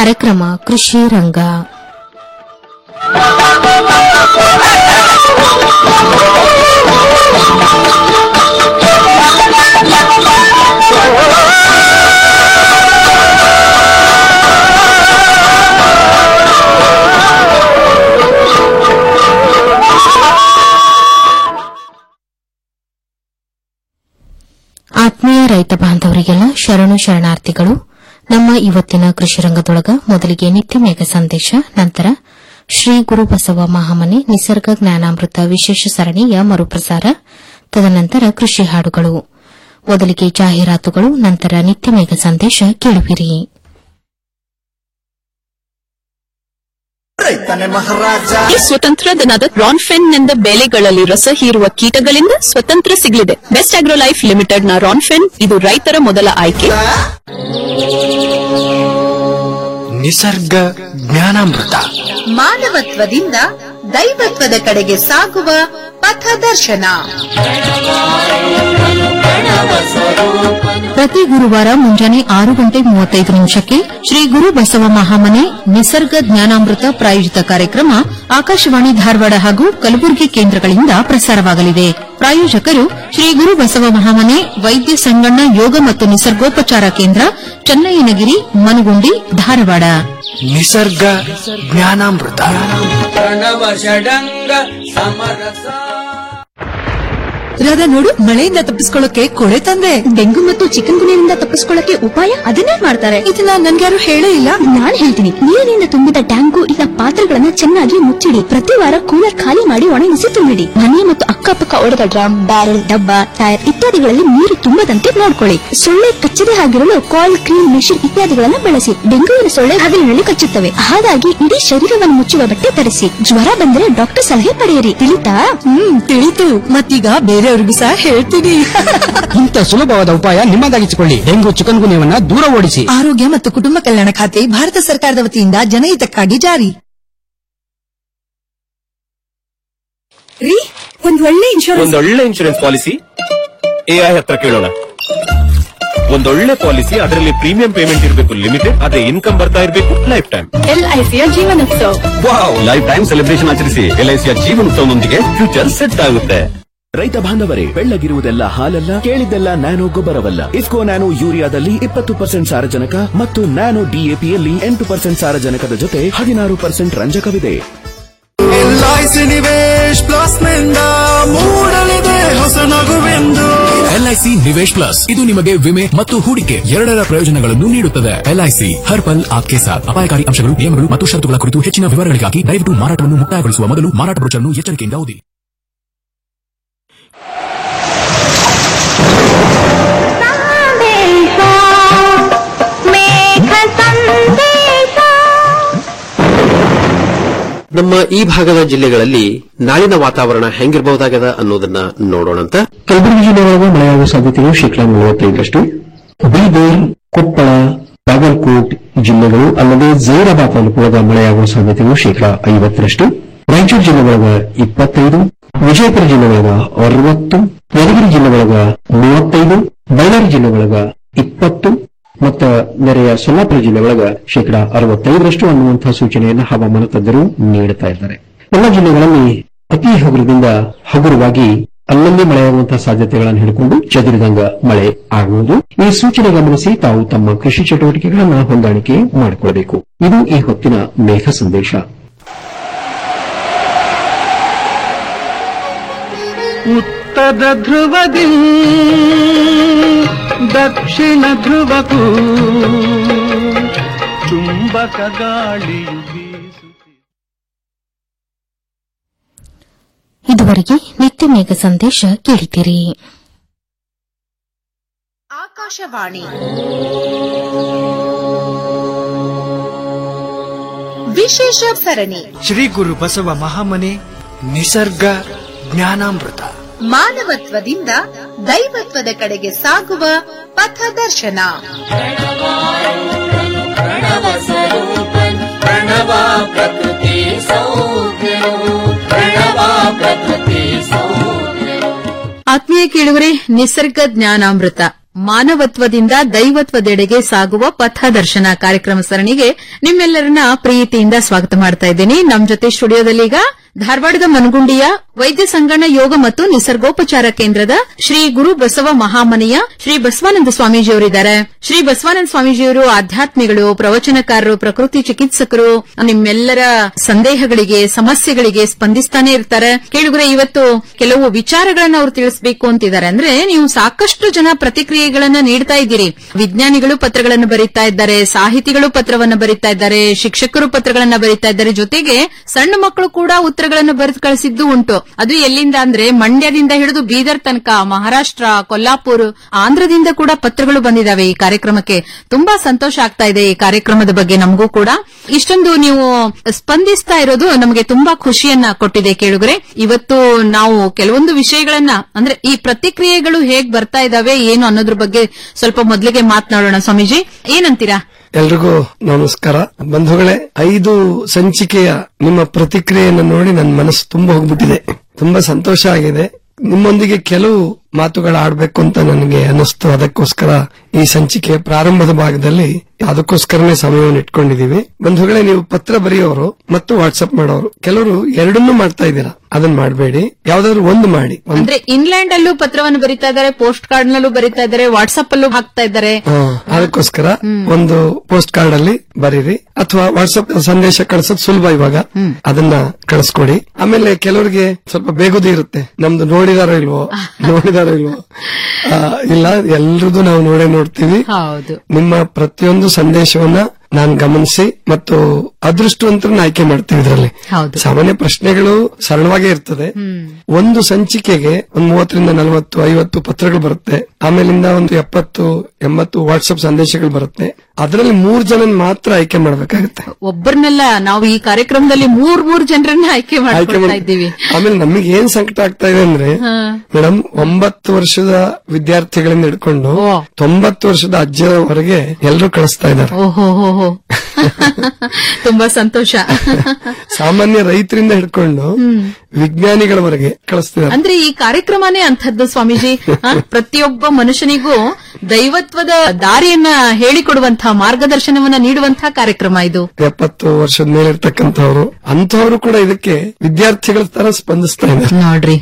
ಕಾರ್ಯಕ್ರಮ ಕೃಷಿ ರಂಗ ಆತ್ಮೀಯ ರೈತ ಬಾಂಧವರಿಗೆಲ್ಲ ಶರಣು ಶರಣಾರ್ಥಿಗಳು ನಮ್ಮ ಇವತ್ತಿನ ಕೃಷಿ ರಂಗದೊಳಗ ಮೊದಲಿಗೆ ನಿತ್ಯ ಮೇಘ ಸಂದೇಶ ನಂತರ ಶ್ರೀ ಗುರು ಬಸವ ಮಹಾಮನೆ ನಿಸರ್ಗ ಜ್ಞಾನಾಮೃತ ವಿಶೇಷ ಸರಣಿಯ ಮರುಪ್ರಸಾರ ತದನಂತರ ಕೃಷಿ ಹಾಡುಗಳು ಮೊದಲಿಗೆ ಜಾಹೀರಾತುಗಳು ನಂತರ ನಿತ್ಯ ಮೇಘ ಸಂದೇಶ ಕೇಳುವಿರಿ ರೈತನೇ ಮಹಾರಾಜ ಈ ಸ್ವತಂತ್ರ ದಿನದ ರಾನ್ಫೆನ್ ನಿಂದ ಬೆಳೆಗಳಲ್ಲಿ ರಸ ಹೀರುವ ಕೀಟಗಳಿಂದ ಸ್ವತಂತ್ರ ಸಿಗಲಿದೆ ಬೆಸ್ಟ್ ಆಗ್ರೋ ಲೈಫ್ ಲಿಮಿಟೆಡ್ ನ ರಾನ್ಫೆನ್ ಇದು ರೈತರ ಮೊದಲ ಆಯ್ಕೆ ನಿಸರ್ಗ ಜ್ಞಾನಾಮೃತ ಮಾನವತ್ವದಿಂದ ದೈವತ್ವದ ಕಡೆಗೆ ಸಾಗುವ ಪಥದರ್ಶನ ಪ್ರತಿ ಗುರುವಾರ ಮುಂಜಾನೆ ಆರು ಗಂಟೆ ಮೂವತ್ತೈದು ನಿಮಿಷಕ್ಕೆ ಶ್ರೀ ಗುರು ಬಸವ ಮಹಾಮನೆ ನಿಸರ್ಗ ಜ್ಞಾನಾಮೃತ ಪ್ರಾಯೋಜಿತ ಕಾರ್ಯಕ್ರಮ ಆಕಾಶವಾಣಿ ಧಾರವಾಡ ಹಾಗೂ ಕಲಬುರಗಿ ಕೇಂದ್ರಗಳಿಂದ ಪ್ರಸಾರವಾಗಲಿದೆ ಪ್ರಾಯೋಜಕರು ಶ್ರೀ ಗುರು ಬಸವ ಮಹಾಮನೆ ವೈದ್ಯ ಸಂಗಣ್ಣ ಯೋಗ ಮತ್ತು ನಿಸರ್ಗೋಪಚಾರ ಕೇಂದ್ರ ಚನ್ನಯ್ಯನಗಿರಿ ಮನಗುಂಡಿ ಧಾರವಾಡ ನಿಸರ್ಗ ಜ್ಞಾನಾಮೃತ ರಾಧಾ ನೋಡು ಮಳೆಯಿಂದ ತಪ್ಪಿಸ್ಕೊಳ್ಳೋಕೆ ಕೊಳೆ ತಂದೆ ಡೆಂಗು ಮತ್ತು ಚಿಕನ್ ಗುನಿಯಿಂದ ತಪ್ಪಿಸ್ಕೊಳ್ಳಕ್ಕೆ ಉಪಾಯ ಅದನ್ನೇ ಮಾಡ್ತಾರೆ ಇದನ್ನ ನನ್ಗ್ಯಾರು ಹೇಳೇ ಇಲ್ಲ ನಾನ್ ಹೇಳ್ತೀನಿ ನೀರಿನಿಂದ ತುಂಬಿದ ಟ್ಯಾಂಕು ಇಲ್ಲ ಪಾತ್ರೆಗಳನ್ನ ಚೆನ್ನಾಗಿ ಮುಚ್ಚಿಡಿ ಪ್ರತಿ ವಾರ ಕೂಲರ್ ಖಾಲಿ ಮಾಡಿ ಒಣಗಿಸಿ ತುಂಬಿಡಿ ಮನೆ ಮತ್ತು ಅಕ್ಕಪಕ್ಕ ಒಡೆದ ಡ್ರಮ್ ಬ್ಯಾರೆಲ್ ಡಬ್ಬ ಟೈರ್ ಇತ್ಯಾದಿಗಳಲ್ಲಿ ನೀರು ತುಂಬದಂತೆ ನೋಡ್ಕೊಳ್ಳಿ ಸೊಳ್ಳೆ ಕಚ್ಚದೆ ಆಗಿರಲು ಕಾಲ್ ಕ್ರೀಮ್ ಮೆಷಿನ್ ಇತ್ಯಾದಿಗಳನ್ನು ಬಳಸಿ ಡೆಂಗುವಿನ ಸೊಳ್ಳೆ ಹಗಲಿನಲ್ಲಿ ಕಚ್ಚುತ್ತವೆ ಹಾಗಾಗಿ ಇಡೀ ಶರೀರವನ್ನು ಮುಚ್ಚುವ ಬಟ್ಟೆ ಧರಿಸಿ ಜ್ವರ ಬಂದರೆ ಡಾಕ್ಟರ್ ಸಲಹೆ ಪಡೆಯಿರಿ ತಿಳಿತಾ ಹ್ಮ್ ತಿಳಿತು ಮತ್ತೀಗ ಬೇರೆಯವ್ರಿಗೂ ಸಹ ಹೇಳ್ತೀನಿ ಇಂಥ ಸುಲಭವಾದ ಉಪಾಯ ನಿಮ್ಮದಾಗಿಸಿಕೊಳ್ಳಿ ಡೆಂಗು ಚಿಕನ್ ಗುನ್ಯವನ್ನ ದೂರ ಓಡಿಸಿ ಆರೋಗ್ಯ ಮತ್ತು ಕುಟುಂಬ ಕಲ್ಯಾಣ ಖಾತೆ ಭಾರತ ಸರ್ಕಾರದ ವತಿಯಿಂದ ಜನಹಿತಕ್ಕಾಗಿ ಜಾರಿ ರೀ ಒಂದ್ ಒಳ್ಳೆ ಇನ್ಶೂರೆನ್ಸ್ ಒಂದೊಳ್ಳೆ ಇನ್ಶೂರೆನ್ಸ್ ಪಾಲಿಸಿ ಎಐ ಹತ್ರ ಕೇಳೋಣ ಒಂದೊಳ್ಳೆ ಪಾಲಿಸಿ ಅದರಲ್ಲಿ ಪ್ರೀಮಿಯಂ ಪೇಮೆಂಟ್ ಇರಬೇಕು ಲಿಮಿಟೆಡ್ ಅದೇ ಇನ್ಕಮ್ ಬರ್ತಾ ಇರಬೇಕು ಲೈಫ್ ಟೈಮ್ ಎಲ್ಐಸಿಯ Jeevan Utsav wow life time celebration ಆಚರಿಸಿ ಎಲ್ಐಸಿಯ ಜೀವನೋತ್ಸವದೊಂದಿಗೆ ಫ್ಯೂಚರ್ ಸೆಟ್ ಆಗುತ್ತೆ ರೈತ ಬಾಂಧವರೇ ಬೆಳ್ಳಗಿರುವುದೆಲ್ಲ ಹಾಲಲ್ಲ ಕೇಳಿದ್ದೆಲ್ಲ ನ್ಯಾನೋ ಗೊಬ್ಬರವಲ್ಲ ಇಫ್ಕೋ ನ್ಯಾನೋ ಯೂರಿಯಾದಲ್ಲಿ ಇಪ್ಪತ್ತು ಪರ್ಸೆಂಟ್ ಸಾರಜನಕ ಮತ್ತು ನ್ಯಾನೋ ಡಿಎಪಿಯಲ್ಲಿ ಎಂಟು ಪರ್ಸೆಂಟ್ ಸಾರಜನಕದ ಜೊತೆ ಹದಿನಾರು ಪರ್ಸೆಂಟ್ ರಂಜಕವಿದೆ ಎಲ್ಐಸಿ ನಿವೇಶ್ ಪ್ಲಸ್ ನಿಂದ ಮೂಡಲಿದೆ ಹೊಸ ನಗುವೆಂದು ಎಲ್ಐಸಿ ನಿವೇಶ್ ಪ್ಲಸ್ ಇದು ನಿಮಗೆ ವಿಮೆ ಮತ್ತು ಹೂಡಿಕೆ ಎರಡರ ಪ್ರಯೋಜನಗಳನ್ನು ನೀಡುತ್ತದೆ ಎಲ್ಐಸಿ ಹರ್ ಪಲ್ ಆಪ್ಕೆ ಸಾಥ್ ಅಪಾಯಕಾರಿ ಅಂಶಗಳು ನಿಯಮಗಳು ಮತ್ತು ಷರತ್ತುಗಳ ಕುರಿತು ಹೆಚ್ಚಿನ ವಿವರಗಳಿಗಾಗಿ ದಯವಿಟ್ಟು ಮಾರಾಟವನ್ನು ಮುಕ್ತಾಯಗೊಳಿಸುವ ಮೊದಲು ಮಾರಾಟ ಬ್ರೋಚರ್ನ್ನು ಎಚ್ಚರಿಕೆಯಿಂದ ಓದಿ ನಮ್ಮ ಈ ಭಾಗದ ಜಿಲ್ಲೆಗಳಲ್ಲಿ ನಾಳಿನ ವಾತಾವರಣ ಹೆಂಗಿರಬಹುದಾಗದ ಅನ್ನೋದನ್ನ ನೋಡೋಣಂತ ಕಲಬುರಗಿ ಜಿಲ್ಲೆಯೊಳಗೆ ಮಳೆಯಾಗುವ ಸಾಧ್ಯತೆಗಳು ಶೇಕಡಾ ನಲವತ್ತೈದರಷ್ಟು ಬೀದರ್ ಕೊಪ್ಪಳ ಬಾಗಲಕೋಟ್ ಜಿಲ್ಲೆಗಳು ಅಲ್ಲದೆ ಜೈರಾಬಾದ್ ತಾಲೂಕೊಳಗ ಮಳೆಯಾಗುವ ಸಾಧ್ಯತೆಗಳು ಶೇಕಡಾ ಐವತ್ತರಷ್ಟು ರಾಯಚೂರು ಜಿಲ್ಲೆ ಒಳಗ ಇಪ್ಪತ್ತೈದು ವಿಜಯಪುರ ಜಿಲ್ಲೆ ಒಳಗ ಅರವತ್ತು ಯಾದಗಿರಿ ಜಿಲ್ಲೆ ಒಳಗ ಮೂವತ್ತೈದು ಬಳ್ಳಾರಿ ಜಿಲ್ಲೆ ಒಳಗ ಇಪ್ಪತ್ತು ಮತ್ತು ನೆರೆಯ ಸೊಲ್ಲಾಪುರ ಜಿಲ್ಲೆ ಒಳಗ ಶೇಕಡಾ ಅರವತ್ತೈದರಷ್ಟು ಅನ್ನುವಂತಹ ಸೂಚನೆಯನ್ನು ಹವಾಮಾನ ತಜ್ಞರು ನೀಡುತ್ತಾ ಇದ್ದಾರೆ ಎಲ್ಲ ಜಿಲ್ಲೆಗಳಲ್ಲಿ ಅತಿ ಹಗುರದಿಂದ ಹಗುರವಾಗಿ ಅಲ್ಲಲ್ಲಿ ಮಳೆಯಾಗುವಂತಹ ಸಾಧ್ಯತೆಗಳನ್ನು ಹಿಡಿಕೊಂಡು ಚದುರಿದಂಗ ಮಳೆ ಆಗುವುದು ಈ ಸೂಚನೆ ಗಮನಿಸಿ ತಾವು ತಮ್ಮ ಕೃಷಿ ಚಟುವಟಿಕೆಗಳನ್ನು ಹೊಂದಾಣಿಕೆ ಮಾಡಿಕೊಳ್ಳಬೇಕು ಇದು ಈ ಹೊತ್ತಿನ ಮೇಘ ಸಂದೇಶ ಉತ್ತರ ಧ್ರುವದಿ ದಕ್ಷಿಣ ಧ್ರುವಕ್ಕೂ ಚುಂಬಕ ಗಾಳಿಯು ಇದುವರೆಗೆ ನಿತ್ಯ ಮೇಘ ಸಂದೇಶ ಕೇಳಿದಿರಿ ಆಕಾಶವಾಣಿ ವಿಶೇಷ ಸರಣಿ ಶ್ರೀ ಗುರು ಬಸವ ಮಹಾಮನೆ ನಿಸರ್ಗ ಜ್ಞಾನಾಮೃತ ಮಾನವತ್ವದಿಂದ ದೈವತ್ವದ ಕಡೆಗೆ ಸಾಗುವ ಪಥದರ್ಶನ ಆತ್ಮೀಯ ಕೇಳುವರೆ ನಿಸರ್ಗ ಜ್ಞಾನಾಮೃತ ಮಾನವತ್ವದಿಂದ ದೈವತ್ವದೆಡೆಗೆ ಸಾಗುವ ಪಥದರ್ಶನ ಕಾರ್ಯಕ್ರಮ ಸರಣಿಗೆ ನಿಮ್ಮೆಲ್ಲರನ್ನ ಪ್ರೀತಿಯಿಂದ ಸ್ವಾಗತ ಮಾಡ್ತಾ ಇದ್ದೀನಿ ನಮ್ ಜೊತೆ ಸ್ಟುಡಿಯೋದಲ್ಲೀಗ ಧಾರವಾಡದ ಮನಗುಂಡಿಯ ವೈದ್ಯ ಸಂಗಣ ಯೋಗ ಮತ್ತು ನಿಸರ್ಗೋಪಚಾರ ಕೇಂದ್ರದ ಶ್ರೀ ಗುರು ಬಸವ ಮಹಾಮನೆಯ ಶ್ರೀ ಬಸವಾನಂದ ಸ್ವಾಮೀಜಿಯವರಿದ್ದಾರೆ ಶ್ರೀ ಬಸವಾನಂದ ಸ್ವಾಮೀಜಿಯವರು ಆಧ್ಯಾತ್ಮಿಗಳು ಪ್ರವಚನಕಾರರು ಪ್ರಕೃತಿ ಚಿಕಿತ್ಸಕರು ನಿಮ್ಮೆಲ್ಲರ ಸಂದೇಹಗಳಿಗೆ ಸಮಸ್ಯೆಗಳಿಗೆ ಸ್ಪಂದಿಸ್ತಾನೆ ಇರ್ತಾರೆ ಕೇಳಿದ್ರೆ ಇವತ್ತು ಕೆಲವು ವಿಚಾರಗಳನ್ನ ಅವರು ತಿಳಿಸಬೇಕು ಅಂತಿದ್ದಾರೆ ಅಂದ್ರೆ ನೀವು ಸಾಕಷ್ಟು ಜನ ಪ್ರತಿಕ್ರಿಯೆಗಳನ್ನ ನೀಡ್ತಾ ಇದ್ದೀರಿ ವಿಜ್ಞಾನಿಗಳು ಪತ್ರಗಳನ್ನು ಬರೀತಾ ಇದ್ದಾರೆ ಸಾಹಿತಿಗಳು ಪತ್ರವನ್ನ ಬರೀತಾ ಇದ್ದಾರೆ ಶಿಕ್ಷಕರು ಪತ್ರಗಳನ್ನ ಬರೀತಾ ಇದ್ದಾರೆ ಜೊತೆಗೆ ಸಣ್ಣ ಮಕ್ಕಳು ಕೂಡ ಉತ್ತರಗಳನ್ನು ಬರೆದು ಕಳಿಸಿದ್ದು ಉಂಟು ಅದು ಎಲ್ಲಿಂದ ಅಂದ್ರೆ ಮಂಡ್ಯದಿಂದ ಹಿಡಿದು ಬೀದರ್ ತನಕ ಮಹಾರಾಷ್ಟ್ರ ಕೊಲ್ಲಾಪುರ್ ಆಂಧ್ರದಿಂದ ಕೂಡ ಪತ್ರಗಳು ಬಂದಿದಾವೆ ಈ ಕಾರ್ಯಕ್ರಮಕ್ಕೆ ತುಂಬಾ ಸಂತೋಷ ಆಗ್ತಾ ಇದೆ ಈ ಕಾರ್ಯಕ್ರಮದ ಬಗ್ಗೆ ನಮಗೂ ಕೂಡ ಇಷ್ಟೊಂದು ನೀವು ಸ್ಪಂದಿಸ್ತಾ ಇರೋದು ನಮಗೆ ತುಂಬಾ ಖುಷಿಯನ್ನ ಕೊಟ್ಟಿದೆ ಕೇಳುಗರೆ ಇವತ್ತು ನಾವು ಕೆಲವೊಂದು ವಿಷಯಗಳನ್ನ ಅಂದ್ರೆ ಈ ಪ್ರತಿಕ್ರಿಯೆಗಳು ಹೇಗ್ ಬರ್ತಾ ಇದಾವೆ ಏನು ಅನ್ನೋದ್ರ ಬಗ್ಗೆ ಸ್ವಲ್ಪ ಮೊದಲಿಗೆ ಮಾತನಾಡೋಣ ಸ್ವಾಮೀಜಿ ಏನಂತೀರಾ ಎಲ್ರಿಗೂ ನಮಸ್ಕಾರ ಬಂಧುಗಳೇ ಐದು ಸಂಚಿಕೆಯ ನಿಮ್ಮ ಪ್ರತಿಕ್ರಿಯೆಯನ್ನು ನೋಡಿ ನನ್ನ ಮನಸ್ಸು ತುಂಬಾ ಹೋಗ್ಬಿಟ್ಟಿದೆ ತುಂಬಾ ಸಂತೋಷ ಆಗಿದೆ ನಿಮ್ಮೊಂದಿಗೆ ಕೆಲವು ಮಾತುಗಳು ಆಡ್ಬೇಕು ಅಂತ ನನಗೆ ಅನಿಸ್ತು ಅದಕ್ಕೋಸ್ಕರ ಈ ಸಂಚಿಕೆಯ ಪ್ರಾರಂಭದ ಭಾಗದಲ್ಲಿ ಅದಕ್ಕೋಸ್ಕರನೇ ಸಮಯವನ್ನು ಇಟ್ಕೊಂಡಿದೀವಿ ಬಂಧುಗಳೇ ನೀವು ಪತ್ರ ಬರೆಯೋರು ಮತ್ತು ವಾಟ್ಸ್ಆಪ್ ಮಾಡೋರು ಕೆಲವರು ಎರಡನ್ನೂ ಮಾಡ್ತಾ ಇದ್ದೀರಾ ಅದನ್ನ ಮಾಡಬೇಡಿ ಯಾವ್ದಾದ್ರು ಒಂದು ಮಾಡಿ ಒಂದ್- ಅಂದ್ರೆ ಇನ್ಲ್ಯಾಂಡ್ ಅಲ್ಲೂ ಪತ್ರವನ್ನು ಬರೀತಾ ಇದ್ದಾರೆ ಪೋಸ್ಟ್ ಕಾರ್ಡ್ ನಲ್ಲೂ ಬರೀತಾ ಇದ್ದಾರೆ ವಾಟ್ಸ್ಆಪ್ ಅಲ್ಲೂ ಹಾಕ್ತಾ ಇದ್ದಾರೆ ಹಾ, ಅದಕ್ಕೋಸ್ಕರ ಒಂದು ಪೋಸ್ಟ್ ಕಾರ್ಡ್ ಅಲ್ಲಿ ಬರೀರಿ ಅಥವಾ ವಾಟ್ಸ್ಆಪ್ ಸಂದೇಶ ಕಳಿಸೋದು ಸುಲಭ ಇವಾಗ ಅದನ್ನ ಕಳಿಸ್ಕೊಡಿ ಆಮೇಲೆ ಕೆಲವರಿಗೆ ಸ್ವಲ್ಪ ಬೇಗುದಿ ಇರುತ್ತೆ ನಮ್ದು ನೋಡಿದಾರೋ ಇಲ್ವೋ ನೋಡಿದಾರೋ ಇಲ್ವೋ ಆ, ಇಲ್ಲ ಎಲ್ರದ್ದು ನಾವು ನೋಡೇ ನೋಡ್ತೀವಿ ಹೌದು ನಿಮ್ಮ ಪ್ರತಿಯೊಂದು ಸಂದೇಶವನ್ನ ನಾನು ಗಮನಿಸಿ ಮತ್ತು ಅದೃಷ್ಟವಂತರನ್ನ ಆಯ್ಕೆ ಮಾಡ್ತೀವಿ ಇದರಲ್ಲಿ ಹೌದು ಸಾಮಾನ್ಯ ಪ್ರಶ್ನೆಗಳು ಸರಳವಾಗೇ ಇರ್ತದೆ ಒಂದು ಸಂಚಿಕೆಗೆ ಒಂದು ಮೂವತ್ತರಿಂದ ನಲವತ್ತು ಐವತ್ತು ಪತ್ರಗಳು ಬರುತ್ತೆ ಆಮೇಲಿಂದ ಒಂದು ಎಪ್ಪತ್ತು ಎಂಬತ್ತು ವಾಟ್ಸ್ಆಪ್ ಸಂದೇಶಗಳು ಬರುತ್ತೆ ಅದರಲ್ಲಿ ಮೂರ್ ಜನ ಮಾತ್ರ ಆಯ್ಕೆ ಮಾಡ್ಬೇಕಾಗುತ್ತೆ ಒಬ್ಬರನ್ನೆಲ್ಲ ನಾವು ಈ ಕಾರ್ಯಕ್ರಮದಲ್ಲಿ ಮೂರ್ ಮೂರ್ ಜನರನ್ನ ಆಯ್ಕೆ ಆಯ್ಕೆ ಮಾಡ್ಕೊಳ್ತಾ ಮಾಡ್- ಇದ್ದೀವಿ ಆಮೇಲೆ ನಮಗೆ ಏನ್ ಸಂಕಟ ಆಗ್ತಾ ಇದೆ ಅಂದ್ರೆ ಹಾ. ಮೇಡಮ್ ಒಂಬತ್ತು ವರ್ಷದ ವಿದ್ಯಾರ್ಥಿಗಳಿಂದ ಹಿಡ್ಕೊಂಡು ತೊಂಬತ್ತು ವರ್ಷದ ಅಜ್ಜರವರೆಗೆ ಎಲ್ಲರೂ ಕಳಿಸ್ತಾ ಇದ್ದಾರೆ ಓಹೋ ಹೋ ಹೋ ತುಂಬಾ ಸಂತೋಷ ಸಾಮಾನ್ಯ ರೈತರಿಂದ ಹಿಡ್ಕೊಂಡು ವಿಜ್ಞಾನಿಗಳವರೆಗೆ ಕಳಿಸ್ತಿದ್ದಾರೆ ಅಂದ್ರೆ ಈ ಕಾರ್ಯಕ್ರಮನೇ ಅಂಥದ್ದು ಸ್ವಾಮೀಜಿ ಆ, ಪ್ರತಿಯೊಬ್ಬ ಮನುಷ್ಯನಿಗೂ ದೈವತ್ವದ ದಾರಿಯನ್ನ ಹೇಳಿಕೊಡುವಂತಹ ಮಾರ್ಗದರ್ಶನವನ್ನ ನೀಡುವಂತಹ ಕಾರ್ಯಕ್ರಮ ಇದು ಎಪ್ಪತ್ತು ವರ್ಷದ ಮೇಲಿರ್ತಕ್ಕಂಥವ್ರು ಅಂತವರು ಕೂಡ ಇದಕ್ಕೆ ವಿದ್ಯಾರ್ಥಿಗಳ ತರ ಸ್ಪಂದಿಸ್ತಾ ಇದ್ದಾರೆ ನೋಡ್ರಿ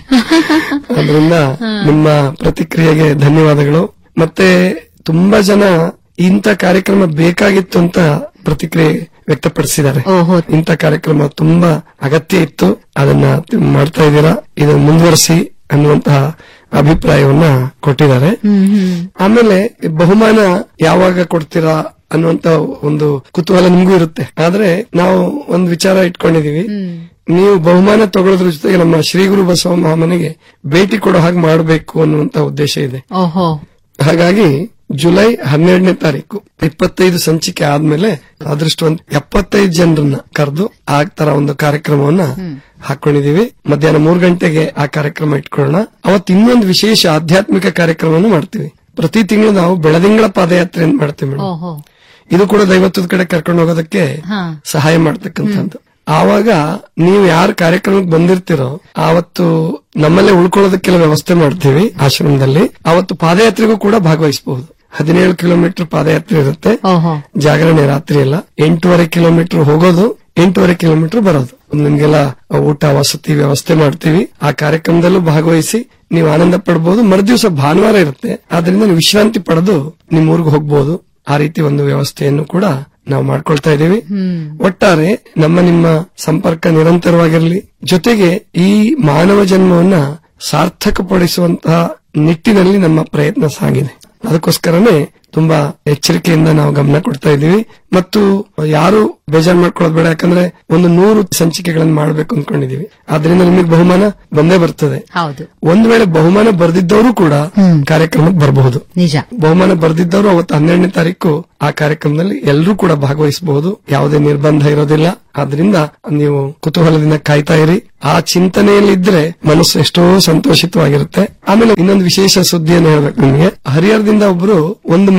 ಅದರಿಂದ ನಿಮ್ಮ ಪ್ರತಿಕ್ರಿಯೆಗೆ ಧನ್ಯವಾದಗಳು ಮತ್ತೆ ತುಂಬಾ ಜನ ಇಂಥ ಕಾರ್ಯಕ್ರಮ ಬೇಕಾಗಿತ್ತು ಅಂತ ಪ್ರತಿಕ್ರಿಯೆ ವ್ಯಕ್ತಪಡಿಸಿದ್ದಾರೆ ಇಂಥ ಕಾರ್ಯಕ್ರಮ ತುಂಬಾ ಅಗತ್ಯ ಇತ್ತು ಅದನ್ನ ಮಾಡ್ತಾ ಇದ್ದೀರಾ ಇದನ್ನ ಮುಂದುವರಿಸಿ ಅನ್ನುವಂತಹ ಅಭಿಪ್ರಾಯವನ್ನ ಕೊಟ್ಟಿದ್ದಾರೆ ಆಮೇಲೆ ಬಹುಮಾನ ಯಾವಾಗ ಕೊಡ್ತೀರಾ ಅನ್ನುವಂತ ಒಂದು ಕುತೂಹಲ ನಿಮಗೂ ಇರುತ್ತೆ ಆದ್ರೆ ನಾವು ಒಂದು ವಿಚಾರ ಇಟ್ಕೊಂಡಿದೀವಿ ನೀವು ಬಹುಮಾನ ತಗೊಳ್ಳೋದ್ರ ಜೊತೆಗೆ ನಮ್ಮ ಶ್ರೀ ಗುರು ಬಸವ ಮಹಾಮನೆಗೆ ಭೇಟಿ ಕೊಡೋ ಹಾಗೆ ಮಾಡಬೇಕು ಅನ್ನುವಂತ ಉದ್ದೇಶ ಇದೆ ಓಹೋ ಹಾಗಾಗಿ ಜುಲೈ ಹನ್ನೆರಡನೇ ತಾರೀಕು ಇಪ್ಪತ್ತೈದು ಸಂಚಿಕೆ ಆದ್ಮೇಲೆ ಅದೃಷ್ಟವಂತ ಎಪ್ಪತ್ತೈದು ಜನರನ್ನ ಕರೆದು ಆ ತರ ಒಂದು ಕಾರ್ಯಕ್ರಮವನ್ನ ಹಾಕೊಂಡಿದೀವಿ ಮಧ್ಯಾಹ್ನ ಮೂರು ಗಂಟೆಗೆ ಆ ಕಾರ್ಯಕ್ರಮ ಇಟ್ಕೊಳ್ಳೋಣ ಅವತ್ತು ಇನ್ನೊಂದು ವಿಶೇಷ ಆಧ್ಯಾತ್ಮಿಕ ಕಾರ್ಯಕ್ರಮವನ್ನು ಮಾಡ್ತೀವಿ ಪ್ರತಿ ತಿಂಗಳು ನಾವು ಬೆಳದಿಂಗಳ ಪಾದಯಾತ್ರೆ ಅಂತ ಮಾಡ್ತೀವಿ ಮೇಡಮ್ ಓಹೋ ಇದು ಕೂಡ ದೈವತ್ವದ ಕಡೆ ಕರ್ಕೊಂಡು ಹೋಗೋದಕ್ಕೆ ಹಾ ಸಹಾಯ ಮಾಡ್ತಕ್ಕಂಥದ್ದು ಆವಾಗ ನೀವು ಯಾರ ಕಾರ್ಯಕ್ರಮಕ್ಕೆ ಬಂದಿರ್ತೀರೋ ಆವತ್ತು ನಮ್ಮಲ್ಲೇ ಉಳ್ಕೊಳ್ಳೋದಕ್ಕೆಲ್ಲ ವ್ಯವಸ್ಥೆ ಮಾಡ್ತೀವಿ ಆಶ್ರಮದಲ್ಲಿ ಅವತ್ತು ಪಾದಯಾತ್ರೆಗೂ ಕೂಡ ಭಾಗವಹಿಸಬಹುದು ಹದಿನೇಳು ಕಿಲೋಮೀಟರ್ ಪಾದಯಾತ್ರೆ ಇರುತ್ತೆ ಓಹೋ ಜಾಗರಣೆ ರಾತ್ರಿ ಎಲ್ಲ ಎಂಟೂವರೆ ಕಿಲೋಮೀಟರ್ ಹೋಗೋದು ಎಂಟೂವರೆ ಕಿಲೋಮೀಟರ್ ಬರೋದು ನಿಮ್ಗೆಲ್ಲ ಊಟ ವಸತಿ ವ್ಯವಸ್ಥೆ ಮಾಡ್ತೀವಿ ಆ ಕಾರ್ಯಕ್ರಮದಲ್ಲೂ ಭಾಗವಹಿಸಿ ನೀವು ಆನಂದ ಪಡಬಹುದು ಮರುದಿವಸ ಭಾನುವಾರ ಇರುತ್ತೆ ಆದ್ರಿಂದ ನೀವು ವಿಶ್ರಾಂತಿ ಪಡೆದು ನಿಮ್ಮ ಊರಿಗೆ ಹೋಗ್ಬೋದು ಆ ರೀತಿ ಒಂದು ವ್ಯವಸ್ಥೆಯನ್ನು ಕೂಡ ನಾವು ಮಾಡ್ಕೊಳ್ತಾ ಇದ್ದೀವಿ ಒಟ್ಟಾರೆ ನಮ್ಮ ನಿಮ್ಮ ಸಂಪರ್ಕ ನಿರಂತರವಾಗಿರಲಿ ಜೊತೆಗೆ ಈ ಮಾನವ ಜನ್ಮವನ್ನ ಸಾರ್ಥಕಪಡಿಸುವಂತಹ ನಿಟ್ಟಿನಲ್ಲಿ ನಮ್ಮ ಪ್ರಯತ್ನ ಸಾಗಿದೆ ಅದಕ್ಕೋಸ್ಕರನೇ ತುಂಬಾ ಎಚ್ಚರಿಕೆಯಿಂದ ನಾವು ಗಮನ ಕೊಡ್ತಾ ಇದ್ದೀವಿ ಮತ್ತು ಯಾರು ಬೇಜಾರು ಮಾಡ್ಕೊಳ್ಳೋದು ಬೇಡ ಯಾಕಂದ್ರೆ ಒಂದು ನೂರು ಸಂಚಿಕೆಗಳನ್ನು ಮಾಡಬೇಕು ಅಂದ್ಕೊಂಡಿದೀವಿ ಆದ್ರಿಂದ ನಿಮಗೆ ಬಹುಮಾನ ಬಂದೇ ಬರ್ತದೆ ಹೌದು ಒಂದ್ ವೇಳೆ ಬಹುಮಾನ ಬರ್ದಿದ್ದವರು ಕೂಡ ಕಾರ್ಯಕ್ರಮಕ್ಕೆ ಬರಬಹುದು ನಿಜ ಬಹುಮಾನ ಬರ್ದಿದ್ದವರು ಅವತ್ತು ಹನ್ನೆರಡನೇ ತಾರೀಕು ಆ ಕಾರ್ಯಕ್ರಮದಲ್ಲಿ ಎಲ್ಲರೂ ಕೂಡ ಭಾಗವಹಿಸಬಹುದು ಯಾವುದೇ ನಿರ್ಬಂಧ ಇರೋದಿಲ್ಲ ಆದ್ರಿಂದ ನೀವು ಕುತೂಹಲದಿಂದ ಕಾಯ್ತಾ ಇರಿ ಆ ಚಿಂತನೆಯಲ್ಲಿ ಇದ್ರೆ ಮನಸ್ಸು ಎಷ್ಟೋ ಸಂತೋಷಿತವಾಗಿರುತ್ತೆ ಆಮೇಲೆ ಇನ್ನೊಂದು ವಿಶೇಷ ಸುದ್ದಿಯನ್ನು ಹೇಳ್ಬೇಕು ನಿಮಗೆ ಹರಿಹರದಿಂದ ಒಬ್ರು ಒಂದು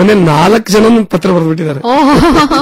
ಮನೇಲಿ ನಾಲ್ಕು ಜನ ಪತ್ರ ಬರೆದ್ಬಿಟ್ಟಿದ್ದಾರೆ ಓಹೋ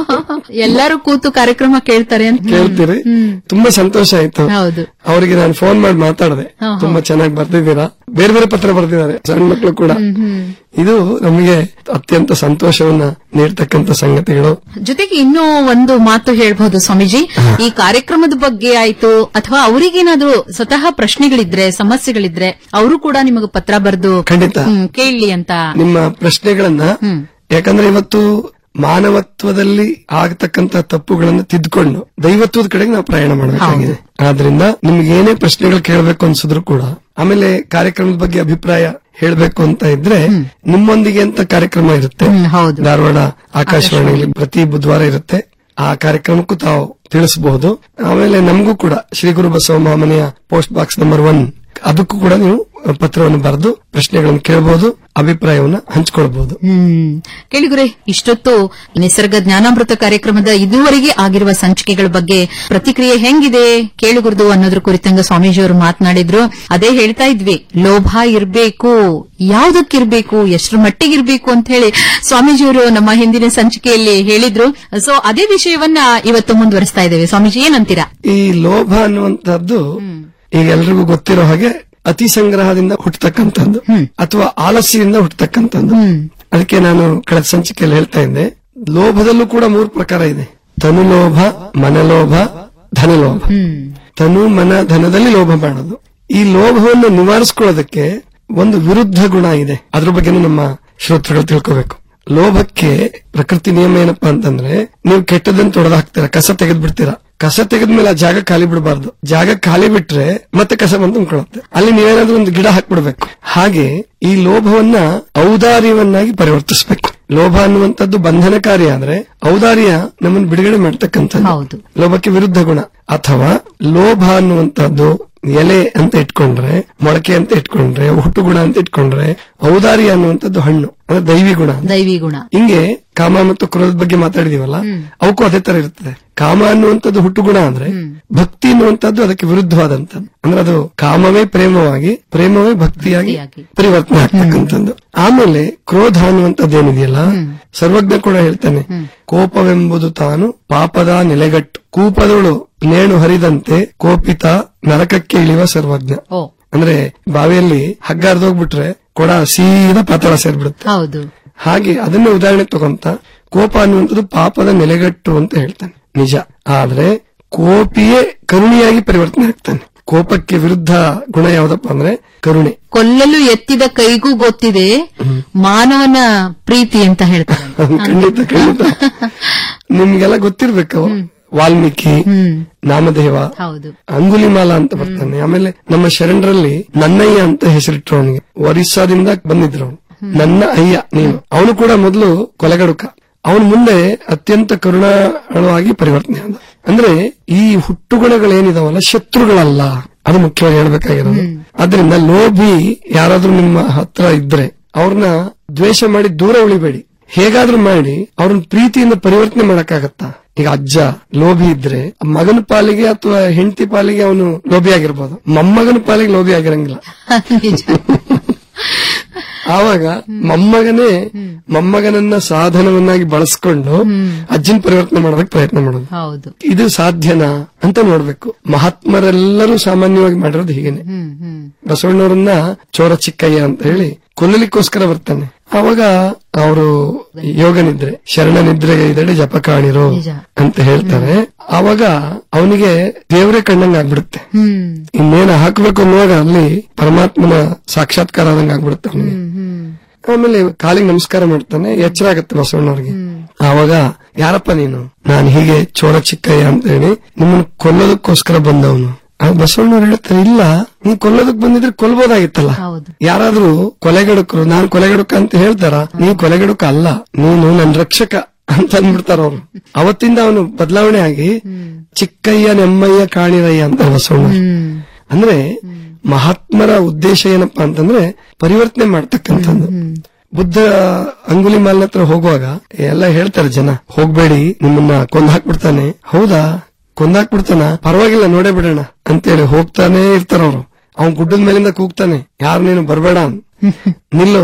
ಎಲ್ಲರೂ ಕೂತು ಕಾರ್ಯಕ್ರಮ ಕೇಳ್ತಾರೆ ಅಂತ ಕೇಳ್ತೀರಿ ತುಂಬಾ ಸಂತೋಷ ಆಯ್ತು ಹೌದು ಅವರಿಗೆ ನಾನು ಫೋನ್ ಮಾಡಿ ಮಾತಾಡಿದೆ ಹಾ, ಹಾ. ತುಂಬಾ ಚೆನ್ನಾಗಿ ಬರ್ದಿದ್ದೀರಾ ಬೇರೆ ಬೇರೆ ಪತ್ರ ಬರ್ದಿದ್ದಾರೆ ಸಣ್ಣ ಮಕ್ಕಳು ಕೂಡ ಇದು ನಮಗೆ ಅತ್ಯಂತ ಸಂತೋಷವನ್ನ ನೀಡ್ತಕ್ಕಂತ ಸಂಗತಿಗಳು ಜೊತೆಗೆ ಇನ್ನೂ ಒಂದು ಮಾತು ಹೇಳ್ಬಹುದು ಸ್ವಾಮೀಜಿ ಈ ಕಾರ್ಯಕ್ರಮದ ಬಗ್ಗೆ ಆಯ್ತು ಅಥವಾ ಅವರಿಗೇನಾದ್ರೂ ಸ್ವತಃ ಪ್ರಶ್ನೆಗಳಿದ್ರೆ ಸಮಸ್ಯೆಗಳಿದ್ರೆ ಅವರು ಕೂಡ ನಿಮಗೆ ಪತ್ರ ಬರೆದು ಖಂಡಿತ. ಕೇಳಲಿ ಅಂತ ನಿಮ್ಮ ಪ್ರಶ್ನೆಗಳನ್ನ ಯಾಕಂದ್ರೆ ಇವತ್ತು ಮಾನವತ್ವದಲ್ಲಿ ಆಗತಕ್ಕಂತ ತಪ್ಪುಗಳನ್ನ ತಿದ್ದುಕೊಂಡು ದೈವತ್ವದ ಕಡೆಗೆ ನಾವು ಪ್ರಯಾಣ ಮಾಡಬೇಕಾಗಿದೆ ಆದ್ರಿಂದ ನಿಮ್ಗೆ ಏನೇ ಪ್ರಶ್ನೆಗಳು ಕೇಳಬೇಕು ಅನ್ಸಿದ್ರು ಕೂಡ ಆಮೇಲೆ ಕಾರ್ಯಕ್ರಮದ ಬಗ್ಗೆ ಅಭಿಪ್ರಾಯ ಹೇಳ್ಬೇಕು ಅಂತ ಇದ್ರೆ ನಿಮ್ಮೊಂದಿಗೆ ಅಂತ ಕಾರ್ಯಕ್ರಮ ಇರುತ್ತೆ ಧಾರವಾಡ ಆಕಾಶವಾಣಿಯಲ್ಲಿ ಪ್ರತಿ ಬುಧವಾರ ಇರುತ್ತೆ ಆ ಕಾರ್ಯಕ್ರಮಕ್ಕೂ ತಾವು ತಿಳಿಸಬಹುದು ಆಮೇಲೆ ನಮಗೂ ಕೂಡ ಶ್ರೀ ಗುರು ಬಸವ ಮಹಾಮನೆಯ ಪೋಸ್ಟ್ ಬಾಕ್ಸ್ ನಂಬರ್ ಒನ್ ಅದಕ್ಕೂ ಕೂಡ ನೀವು ಪತ್ರವನ್ನು ಬರೆದು ಪ್ರಶ್ನೆಗಳನ್ನು ಕೇಳಬಹುದು ಅಭಿಪ್ರಾಯವನ್ನ ಹಂಚಿಕೊಳ್ಬಹುದು ಹ್ಮ್ ಕೇಳಿಗುರೆ ಇಷ್ಟೊತ್ತು ನಿಸರ್ಗ ಜ್ಞಾನಾಮೃತ ಕಾರ್ಯಕ್ರಮದ ಇದುವರೆಗೆ ಆಗಿರುವ ಸಂಚಿಕೆಗಳ ಬಗ್ಗೆ ಪ್ರತಿಕ್ರಿಯೆ ಹೆಂಗಿದೆ ಕೇಳುಗುರ್ದು ಅನ್ನೋದ್ರ ಕುರಿತಂಗ ಸ್ವಾಮೀಜಿಯವರು ಮಾತನಾಡಿದ್ರು ಅದೇ ಹೇಳ್ತಾ ಇದ್ವಿ ಲೋಭ ಇರ್ಬೇಕು ಯಾವ್ದಕ್ಕಿರ್ಬೇಕು ಎಷ್ಟರ ಮಟ್ಟಿಗಿರ್ಬೇಕು ಅಂತ ಹೇಳಿ ಸ್ವಾಮೀಜಿಯವರು ನಮ್ಮ ಹಿಂದಿನ ಸಂಚಿಕೆಯಲ್ಲಿ ಹೇಳಿದ್ರು ಸೊ ಅದೇ ವಿಷಯವನ್ನ ಇವತ್ತು ಮುಂದುವರಿಸ್ತಾ ಇದ್ದೇವೆ ಸ್ವಾಮೀಜಿ ಏನಂತೀರಾ ಈ ಲೋಭ ಅನ್ನುವಂಥದ್ದು ಈಗ ಎಲ್ರಿಗೂ ಗೊತ್ತಿರೋ ಹಾಗೆ ಅತಿ ಸಂಗ್ರಹದಿಂದ ಹುಟ್ಟತಕ್ಕಂಥದ್ದು ಅಥವಾ ಆಲಸ್ಯದಿಂದ ಹುಟ್ಟತಕ್ಕಂಥದ್ದು ಅದಕ್ಕೆ ನಾನು ಕಳೆದ ಸಂಚಿಕೆಯಲ್ಲಿ ಹೇಳ್ತಾ ಇದ್ದೆ ಲೋಭದಲ್ಲೂ ಕೂಡ ಮೂರು ಪ್ರಕಾರ ಇದೆ ತನುಲೋಭ ಮನಲೋಭ ಧನಲೋಭ ತನು ಮನ ಧನದಲ್ಲಿ ಲೋಭ ಮಾಡೋದು ಈ ಲೋಭವನ್ನು ನಿವಾರಿಸ್ಕೊಳ್ಳೋದಕ್ಕೆ ಒಂದು ವಿರುದ್ಧ ಗುಣ ಇದೆ ಅದ್ರ ಬಗ್ಗೆನೂ ನಮ್ಮ ಶ್ರೋತೃಗಳು ತಿಳ್ಕೋಬೇಕು ಲೋಭಕ್ಕೆ ಪ್ರಕೃತಿ ನಿಯಮ ಏನಪ್ಪಾ ಅಂತಂದ್ರೆ ನೀವು ಕೆಟ್ಟದನ್ನು ತೊಡೆದು ಹಾಕ್ತೀರಾ ಕಸ ತೆಗೆದ್ ಬಿಡ್ತೀರಾ ಕಸ ತೆಗೆದ್ಮೇಲೆ ಆ ಜಾಗ ಖಾಲಿ ಬಿಡಬಾರ್ದು ಜಾಗ ಖಾಲಿ ಬಿಟ್ರೆ ಮತ್ತೆ ಕಸ ಬಂದು ತುಂಬಿಕೊಳ್ಳುತ್ತೆ ಅಲ್ಲಿ ನೀವೇನಾದ್ರೂ ಒಂದು ಗಿಡ ಹಾಕ್ಬಿಡ್ಬೇಕು ಹಾಗೆ ಈ ಲೋಭವನ್ನ ಔದಾರ್ಯವನ್ನಾಗಿ ಪರಿವರ್ತಿಸಬೇಕು ಲೋಭ ಅನ್ನುವಂಥದ್ದು ಬಂಧನಕಾರಿ ಆದ್ರೆ ಔದಾರ್ಯ ನಮ್ಮನ್ನು ಬಿಡುಗಡೆ ಮಾಡ್ತಕ್ಕಂಥದ್ದು ಲೋಭಕ್ಕೆ ವಿರುದ್ಧ ಗುಣ ಅಥವಾ ಲೋಭ ಅನ್ನುವಂಥದ್ದು ಎಲೆ ಅಂತ ಇಟ್ಕೊಂಡ್ರೆ ಮೊಳಕೆ ಅಂತ ಇಟ್ಕೊಂಡ್ರೆ ಹುಟ್ಟು ಗುಣ ಅಂತ ಇಟ್ಕೊಂಡ್ರೆ ಔದಾರ್ಯ ಅನ್ನುವಂಥದ್ದು ಹಣ್ಣು ಅಂದ್ರೆ ದೈವಿ ಗುಣ ದೈವಿ ಗುಣ ಹಿಂಗೆ ಕಾಮ ಮತ್ತು ಕ್ರೋಧದ ಬಗ್ಗೆ ಮಾತಾಡಿದೀವಲ್ಲ ಅವಕ್ಕೂ ಅದೇ ತರ ಇರ್ತದೆ ಕಾಮ ಅನ್ನುವಂಥದ್ದು ಹುಟ್ಟು ಗುಣ ಅಂದ್ರೆ ಭಕ್ತಿ ಅನ್ನುವಂಥದ್ದು ಅದಕ್ಕೆ ವಿರುದ್ಧವಾದಂಥದ್ದು ಅಂದ್ರೆ ಅದು ಕಾಮವೇ ಪ್ರೇಮವಾಗಿ ಪ್ರೇಮವೇ ಭಕ್ತಿಯಾಗಿ ಪರಿವರ್ತನೆ ಆಗ್ತಕ್ಕಂಥದ್ದು ಆಮೇಲೆ ಕ್ರೋಧ ಅನ್ನುವಂಥದ್ದು ಏನಿದೆಯಲ್ಲ ಸರ್ವಜ್ಞ ಕೂಡ ಹೇಳ್ತಾನೆ ಕೋಪವೆಂಬುದು ತಾನು ಪಾಪದ ನೆಲೆಗಟ್ಟು ಕೂಪದಳು ನೇಣು ಹರಿದಂತೆ ಕೋಪಿತ ನರಕಕ್ಕೆ ಇಳಿಯುವ ಸರ್ವಜ್ಞ ಅಂದ್ರೆ ಬಾವಿಯಲ್ಲಿ ಹಗ್ಗ ಹರಿದೋಗ್ಬಿಟ್ರೆ ಕೊಡ ಸೀದಾ ಪಾತಾಳ ಸೇರ್ಬಿಡುತ್ತೆ ಹೌದು ಹಾಗೆ ಅದನ್ನ ಉದಾಹರಣೆ ತಗೊಂತ ಕೋಪ ಅನ್ನುವಂಥದ್ದು ಪಾಪದ ನೆಲೆಗಟ್ಟು ಅಂತ ಹೇಳ್ತಾನೆ ನಿಜ ಆದ್ರೆ ಕೋಪಿಯೇ ಕರುಣಿಯಾಗಿ ಪರಿವರ್ತನೆ ಆಗ್ತಾನೆ ಕೋಪಕ್ಕೆ ವಿರುದ್ಧ ಗುಣ ಯಾವ್ದಪ್ಪ ಅಂದ್ರೆ ಕರುಣೆ ಕೊಲ್ಲಲು ಎತ್ತಿದ ಕೈಗೂ ಗೊತ್ತಿದೆ ಮಾನವನ ಪ್ರೀತಿ ಅಂತ ಹೇಳ್ತಾರೆ ಖಂಡಿತ ಖಂಡಿತ ನಿಮ್ಗೆಲ್ಲ ಗೊತ್ತಿರ್ಬೇಕು ವಾಲ್ಮೀಕಿ ನಾಮದೇವ ಹೌದು ಅಂಗುಲಿಮಾಲ ಅಂತ ಬರ್ತಾನೆ ಆಮೇಲೆ ನಮ್ಮ ಶರಣರಲ್ಲಿ ನನ್ನಯ್ಯ ಅಂತ ಹೆಸರಿಟ್ರು ಅವನಿಗೆ ಒರಿಸ್ಸಾದಿಂದ ಬಂದಿದ್ರು ಅವನು ನನ್ನ ಅಯ್ಯ ನೀನು ಅವನು ಕೂಡ ಮೊದಲು ಕೊಲೆಗಡುಕ ಅವನು ಮುಂದೆ ಅತ್ಯಂತ ಕರುಣಾಳುವಾಗಿ ಪರಿವರ್ತನೆ ಆದ ಅಂದ್ರೆ ಈ ಹುಟ್ಟುಗುಣಗಳೇನಿದಾವಲ್ಲ ಶತ್ರುಗಳಲ್ಲ ಅದು ಮುಖ್ಯವಾಗಿ ಹೇಳ್ಬೇಕಾಗಿರೋದು ಆದ್ರಿಂದ ಲೋಭಿ ಯಾರಾದ್ರೂ ನಿಮ್ಮ ಹತ್ರ ಇದ್ರೆ ಅವ್ರನ್ನ ದ್ವೇಷ ಮಾಡಿ ದೂರ ಉಳಿಬೇಡಿ ಹೇಗಾದ್ರೂ ಮಾಡಿ ಅವ್ರನ್ನ ಪ್ರೀತಿಯಿಂದ ಪರಿವರ್ತನೆ ಮಾಡಕ್ಕಾಗತ್ತಾ ಈಗ ಅಜ್ಜ ಲೋಭಿ ಇದ್ರೆ ಮಗನ ಪಾಲಿಗೆ ಅಥವಾ ಹೆಂಡತಿ ಪಾಲಿಗೆ ಅವನು ಲೋಭಿ ಆಗಿರ್ಬೋದು ಮೊಮ್ಮಗನ ಪಾಲಿಗೆ ಲೋಭಿ ಆಗಿರಂಗಿಲ್ಲ ಆವಾಗ ಮೊಮ್ಮಗನೇ ಮೊಮ್ಮಗನನ್ನ ಸಾಧನವನ್ನಾಗಿ ಬಳಸ್ಕೊಂಡು ಅಜ್ಜನ ಪರಿವರ್ತನೆ ಮಾಡೋದಕ್ಕೆ ಪ್ರಯತ್ನ ಮಾಡೋದು ಹೌದು ಇದು ಸಾಧ್ಯನಾ ಅಂತ ನೋಡ್ಬೇಕು ಮಹಾತ್ಮರೆಲ್ಲರೂ ಸಾಮಾನ್ಯವಾಗಿ ಮಾಡಿರೋದು ಹೀಗೇನೆ ಬಸವಣ್ಣವರನ್ನ ಚೋರ ಚಿಕ್ಕಯ್ಯ ಅಂತ ಹೇಳಿ ಕೊಲ್ಲಲಿಕ್ಕೋಸ್ಕರ ಬರ್ತಾನೆ ಅವಾಗ ಅವರು ಯೋಗ ನಿದ್ರೆ ಶರಣ ನಿದ್ರೆಗೆ ಇದಡೆ ಜಪ ಕಾಣಿರೋ ಅಂತ ಹೇಳ್ತಾರೆ ಅವಾಗ ಅವನಿಗೆ ದೇವರೇ ಕಣ್ಣಂಗ ಆಗ್ಬಿಡುತ್ತೆ ಇನ್ನೇನ ಹಾಕ್ಬೇಕು ಅನ್ನುವಾಗ ಅಲ್ಲಿ ಪರಮಾತ್ಮನ ಸಾಕ್ಷಾತ್ಕಾರ ಆದಂಗ ಆಗ್ಬಿಡುತ್ತೆ ಅವನಿಗೆ ಆಮೇಲೆ ಕಾಲಿಗೆ ನಮಸ್ಕಾರ ಮಾಡ್ತಾನೆ ಎಚ್ಚರ ಆಗತ್ತೆ ಬಸವಣ್ಣವ್ರಿಗೆ ಆವಾಗ ಯಾರಪ್ಪ ನೀನು ನಾನು ಹೀಗೆ ಚೋರ ಚಿಕ್ಕಯ್ಯ ಅಂತ ಹೇಳಿ ನಿಮ್ಮನ್ನು ಕೊಲ್ಲೋದಕ್ಕೋಸ್ಕರ ಬಂದವನು ಆಗ ಬಸವಣ್ಣವ್ರು ಹೇಳ್ತಾರೆ ಇಲ್ಲ ನೀನ್ ಕೊಲ್ಲೋದಕ್ ಬಂದಿದ್ರೆ ಕೊಲ್ಬೋದಾಗಿತ್ತಲ್ಲ ಯಾರಾದ್ರೂ ಕೊಲೆಗಡುಕರು ನಾನ್ ಕೊಲೆಗಡುಕ ಅಂತ ಹೇಳ್ತಾರ ನೀ ಕೊಲೆಗಡುಕ ಅಲ್ಲ ನೀನು ನನ್ ರಕ್ಷಕ ಅಂತ ಅಂದ್ಬಿಡ್ತಾರ ಅವ್ರು ಅವತ್ತಿಂದ ಅವನು ಬದಲಾವಣೆ ಆಗಿ ಚಿಕ್ಕಯ್ಯ ನೆಮ್ಮಯ್ಯ ಕಾಣಿರಯ್ಯ ಅಂತ ಬಸವಣ್ಣ ಅಂದ್ರೆ ಮಹಾತ್ಮರ ಉದ್ದೇಶ ಏನಪ್ಪಾ ಅಂತಂದ್ರೆ ಪರಿವರ್ತನೆ ಮಾಡ್ತಕ್ಕಂಥದ್ದು ಬುದ್ಧ ಅಂಗುಲಿ ಮಾಲ್ನ ಹತ್ರ ಹೋಗುವಾಗ ಎಲ್ಲ ಹೇಳ್ತಾರೆ ಜನ ಹೋಗ್ಬೇಡಿ ನಿಮ್ಮನ್ನ ಕೊಂದ್ ಹಾಕ್ಬಿಡ್ತಾನೆ ಹೌದಾ ಕೊಂದಾಕ್ಬಿಡ್ತಾನ ಪರವಾಗಿಲ್ಲ ನೋಡೇ ಬಿಡೋಣ ಅಂತೇಳಿ ಹೋಗ್ತಾನೆ ಇರ್ತಾರ ಅವ್ರು ಅವ್ನ್ ಗುಡ್ಡದ ಮೇಲಿಂದ ಕೂಗ್ತಾನೆ ಯಾರು ನೀನು ಬರ್ಬೇಡ ಅನ್. ನಿಲ್ಲು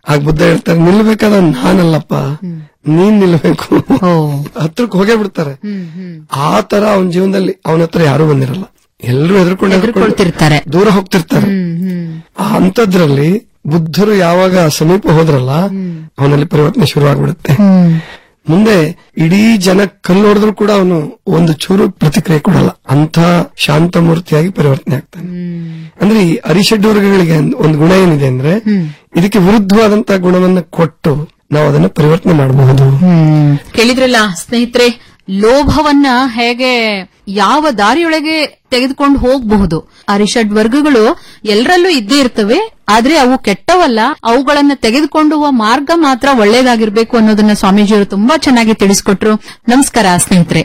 ಆಗ ಬುದ್ಧ ಹೇಳ್ತಾರೆ ನಿಲ್ಬೇಕಾದ ನಾನಲ್ಲಪ್ಪ ನೀನ್ ನಿಲ್ಬೇಕು ಹತ್ರಕ್ಕೆ ಹೋಗೇ ಬಿಡ್ತಾರೆ ಆ ತರ ಅವನ ಜೀವನದಲ್ಲಿ ಅವನ ಹತ್ರ ಯಾರು ಬಂದಿರಲ್ಲ ಎಲ್ಲರೂ ಹೆದರ್ಕೊಂಡು ಹೆದರ್ಕೊಳ್ತಿರ್ತಾರೆ. ದೂರ ಹೋಗ್ತಿರ್ತಾರೆ ಆ ಅಂತದ್ರಲ್ಲಿ ಬುದ್ಧರು ಯಾವಾಗ ಸಮೀಪ ಹೋದ್ರಲ್ಲ ಅವನಲ್ಲಿ ಪರಿವರ್ತನೆ ಶುರು ಆಗ್ಬಿಡುತ್ತೆ ಮುಂದೆ ಇಡೀ ಜನ ಕಲ್ಲು ಹೊಡೆದ್ರು ಕೂಡ ಅವನು ಒಂದು ಚೂರು ಪ್ರತಿಕ್ರಿಯೆ ಕೊಡಲ್ಲ ಅಂತ ಶಾಂತ ಮೂರ್ತಿಯಾಗಿ ಪರಿವರ್ತನೆ ಆಗ್ತಾನೆ ಅಂದ್ರೆ ಈ ಅರಿಷಡ್ ವರ್ಗಗಳಿಗೆ ಒಂದು ಗುಣ ಏನಿದೆ ಅಂದ್ರೆ ಇದಕ್ಕೆ ವಿರುದ್ಧವಾದಂತಹ ಗುಣವನ್ನ ಕೊಟ್ಟು ನಾವು ಅದನ್ನ ಪರಿವರ್ತನೆ ಮಾಡಬಹುದು ಕೇಳಿದ್ರಲ್ಲ ಸ್ನೇಹಿತರೆ ಲೋಭವನ್ನ ಹೇಗೆ ಯಾವ ದಾರಿಯೊಳಗೆ ತೆಗೆದುಕೊಂಡು ಹೋಗಬಹುದು ಅರಿಷಡ್ ವರ್ಗಗಳು ಎಲ್ಲರಲ್ಲೂ ಇದ್ದೇ ಇರ್ತವೆ ಆದ್ರೆ ಅವು ಕೆಟ್ಟವಲ್ಲ ಅವುಗಳನ್ನ ತೆಗೆದುಕೊಂಡು ಹೋಗುವ ಮಾರ್ಗ ಮಾತ್ರ ಒಳ್ಳೇದಾಗಿರ್ಬೇಕು ಅನ್ನೋದನ್ನ ಸ್ವಾಮೀಜಿಯವರು ತುಂಬಾ ಚೆನ್ನಾಗಿ ತಿಳಿಸ್ಕೊಟ್ರು ನಮಸ್ಕಾರ ಸ್ನೇಹಿತರೆ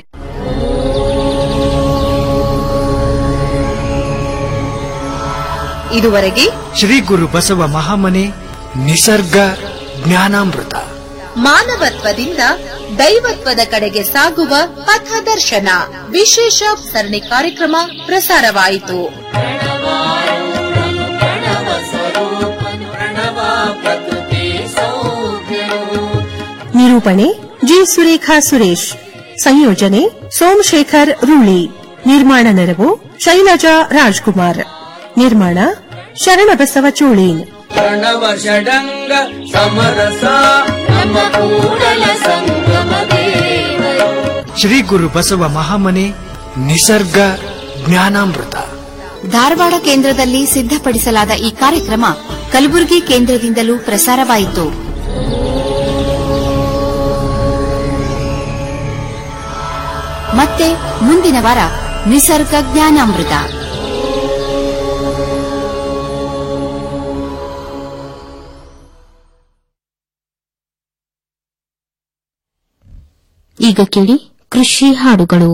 ಇದುವರೆಗೆ ಶ್ರೀ ಗುರು ಬಸವ ಮಹಾಮನೆ ನಿಸರ್ಗ ಜ್ಞಾನಾಮೃತ ಮಾನವತ್ವದಿಂದ ದೈವತ್ವದ ಕಡೆಗೆ ಸಾಗುವ ಪಥದರ್ಶನ ವಿಶೇಷ ಸರಣಿ ಕಾರ್ಯಕ್ರಮ ಪ್ರಸಾರವಾಯಿತು ನಿರೂಪಣೆ ಜಿ ಸುರೇಖಾ ಸುರೇಶ್ ಸಂಯೋಜನೆ ಸೋಮಶೇಖರ್ ರೂಳಿ ನಿರ್ಮಾಣ ನೆರವು ಶೈಲಜಾ ರಾಜ್ಕುಮಾರ್ ನಿರ್ಮಾಣ ಶರಣಬಸವ ಚೋಳೀನ್ ಪ್ರಣವ ಷಡಂಗ ಸಮರಸ ನಮ್ಮ ಕೂಡಲ ಸಂಗಮ ದೇವರು ಶ್ರೀ ಗುರು ಬಸವ ಮಹಾಮನೆ ನಿಸರ್ಗ ಜ್ಞಾನಾಮೃತ ಧಾರವಾಡ ಕೇಂದ್ರದಲ್ಲಿ ಸಿದ್ಧಪಡಿಸಲಾದ ಈ ಕಾರ್ಯಕ್ರಮ ಕಲಬುರಗಿ ಕೇಂದ್ರದಿಂದಲೂ ಪ್ರಸಾರವಾಯಿತು ಮತ್ತೆ ಮುಂದಿನ ವಾರ ನಿಸರ್ಗ ಜ್ಞಾನಾಮೃತ ಈಗ ಕೇಳಿ ಕೃಷಿ ಹಾಡುಗಳು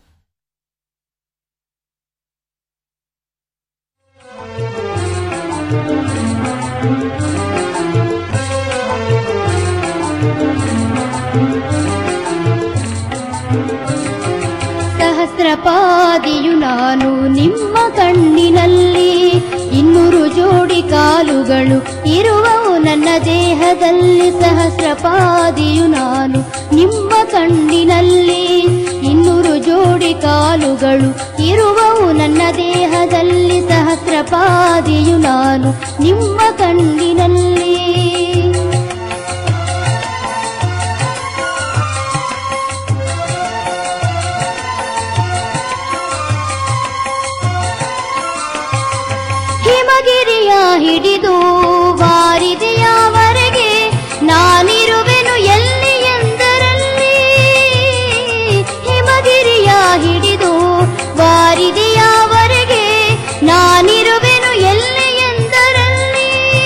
ಸಹಸ್ರಪಾದಿಯು ನಾನು ನಿಮ್ಮ ಕಣ್ಣಿನಲ್ಲಿ ಇನ್ನೂರು ಜೋಡಿ ಕಾಲುಗಳು ಇರುವವು ನನ್ನ ದೇಹದಲ್ಲಿ ಸಹಸ್ರಪಾದಿಯು ನಾನು ನಿಮ್ಮ ಕಣ್ಣಿನಲ್ಲಿ ಇನ್ನೂರು ಜೋಡಿ ಕಾಲುಗಳು ಇರುವವು ನನ್ನ ದೇಹದಲ್ಲಿ ಸಹಸ್ರಪಾದಿಯು ನಾನು ನಿಮ್ಮ ಕಣ್ಣಿನಲ್ಲಿ ಹಿಮಗಿರಿಯ ಹಿಡಿದು ವಾರಿದೆಯವರೆಗೆ ನಾನಿರುವೆನು ಎಲ್ಲಿ ಎಂದರಲ್ಲಿ ಹಿಮಗಿರಿಯ ಹಿಡಿದು ವಾರಿದೆಯವರೆಗೆ ನಾನಿರುವೆನು ಎಲ್ಲಿ ಎಂದರಲ್ಲಿ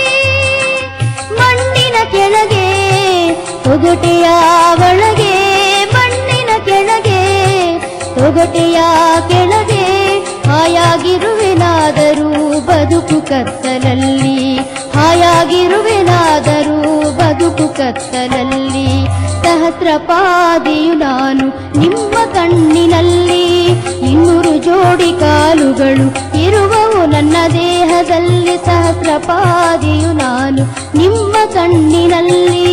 ಮಣ್ಣಿನ ಕೆಳಗೆ ತೊಗಟೆಯ ಒಳಗೆ ಮಣ್ಣಿನ ಕೆಳಗೆ ತೊಗಟೆಯ ಕೆಳಗೆ ಹಾಯಾಗಿರುವೆನಾದರೂ ಬದುಕು ಕತ್ತಲಲ್ಲಿ ಹಾಯಾಗಿರುವೆನಾದರೂ ಬದುಕು ಕತ್ತಲಲ್ಲಿ ಸಹಸ್ರಪಾದಿಯು ನಾನು ನಿಮ್ಮ ಕಣ್ಣಿನಲ್ಲಿ ಇನ್ನೂರು ಜೋಡಿ ಕಾಲುಗಳು ಇರುವವು ನನ್ನ ದೇಹದಲ್ಲಿ ಸಹಸ್ರಪಾದಿಯು ನಾನು ನಿಮ್ಮ ಕಣ್ಣಿನಲ್ಲಿ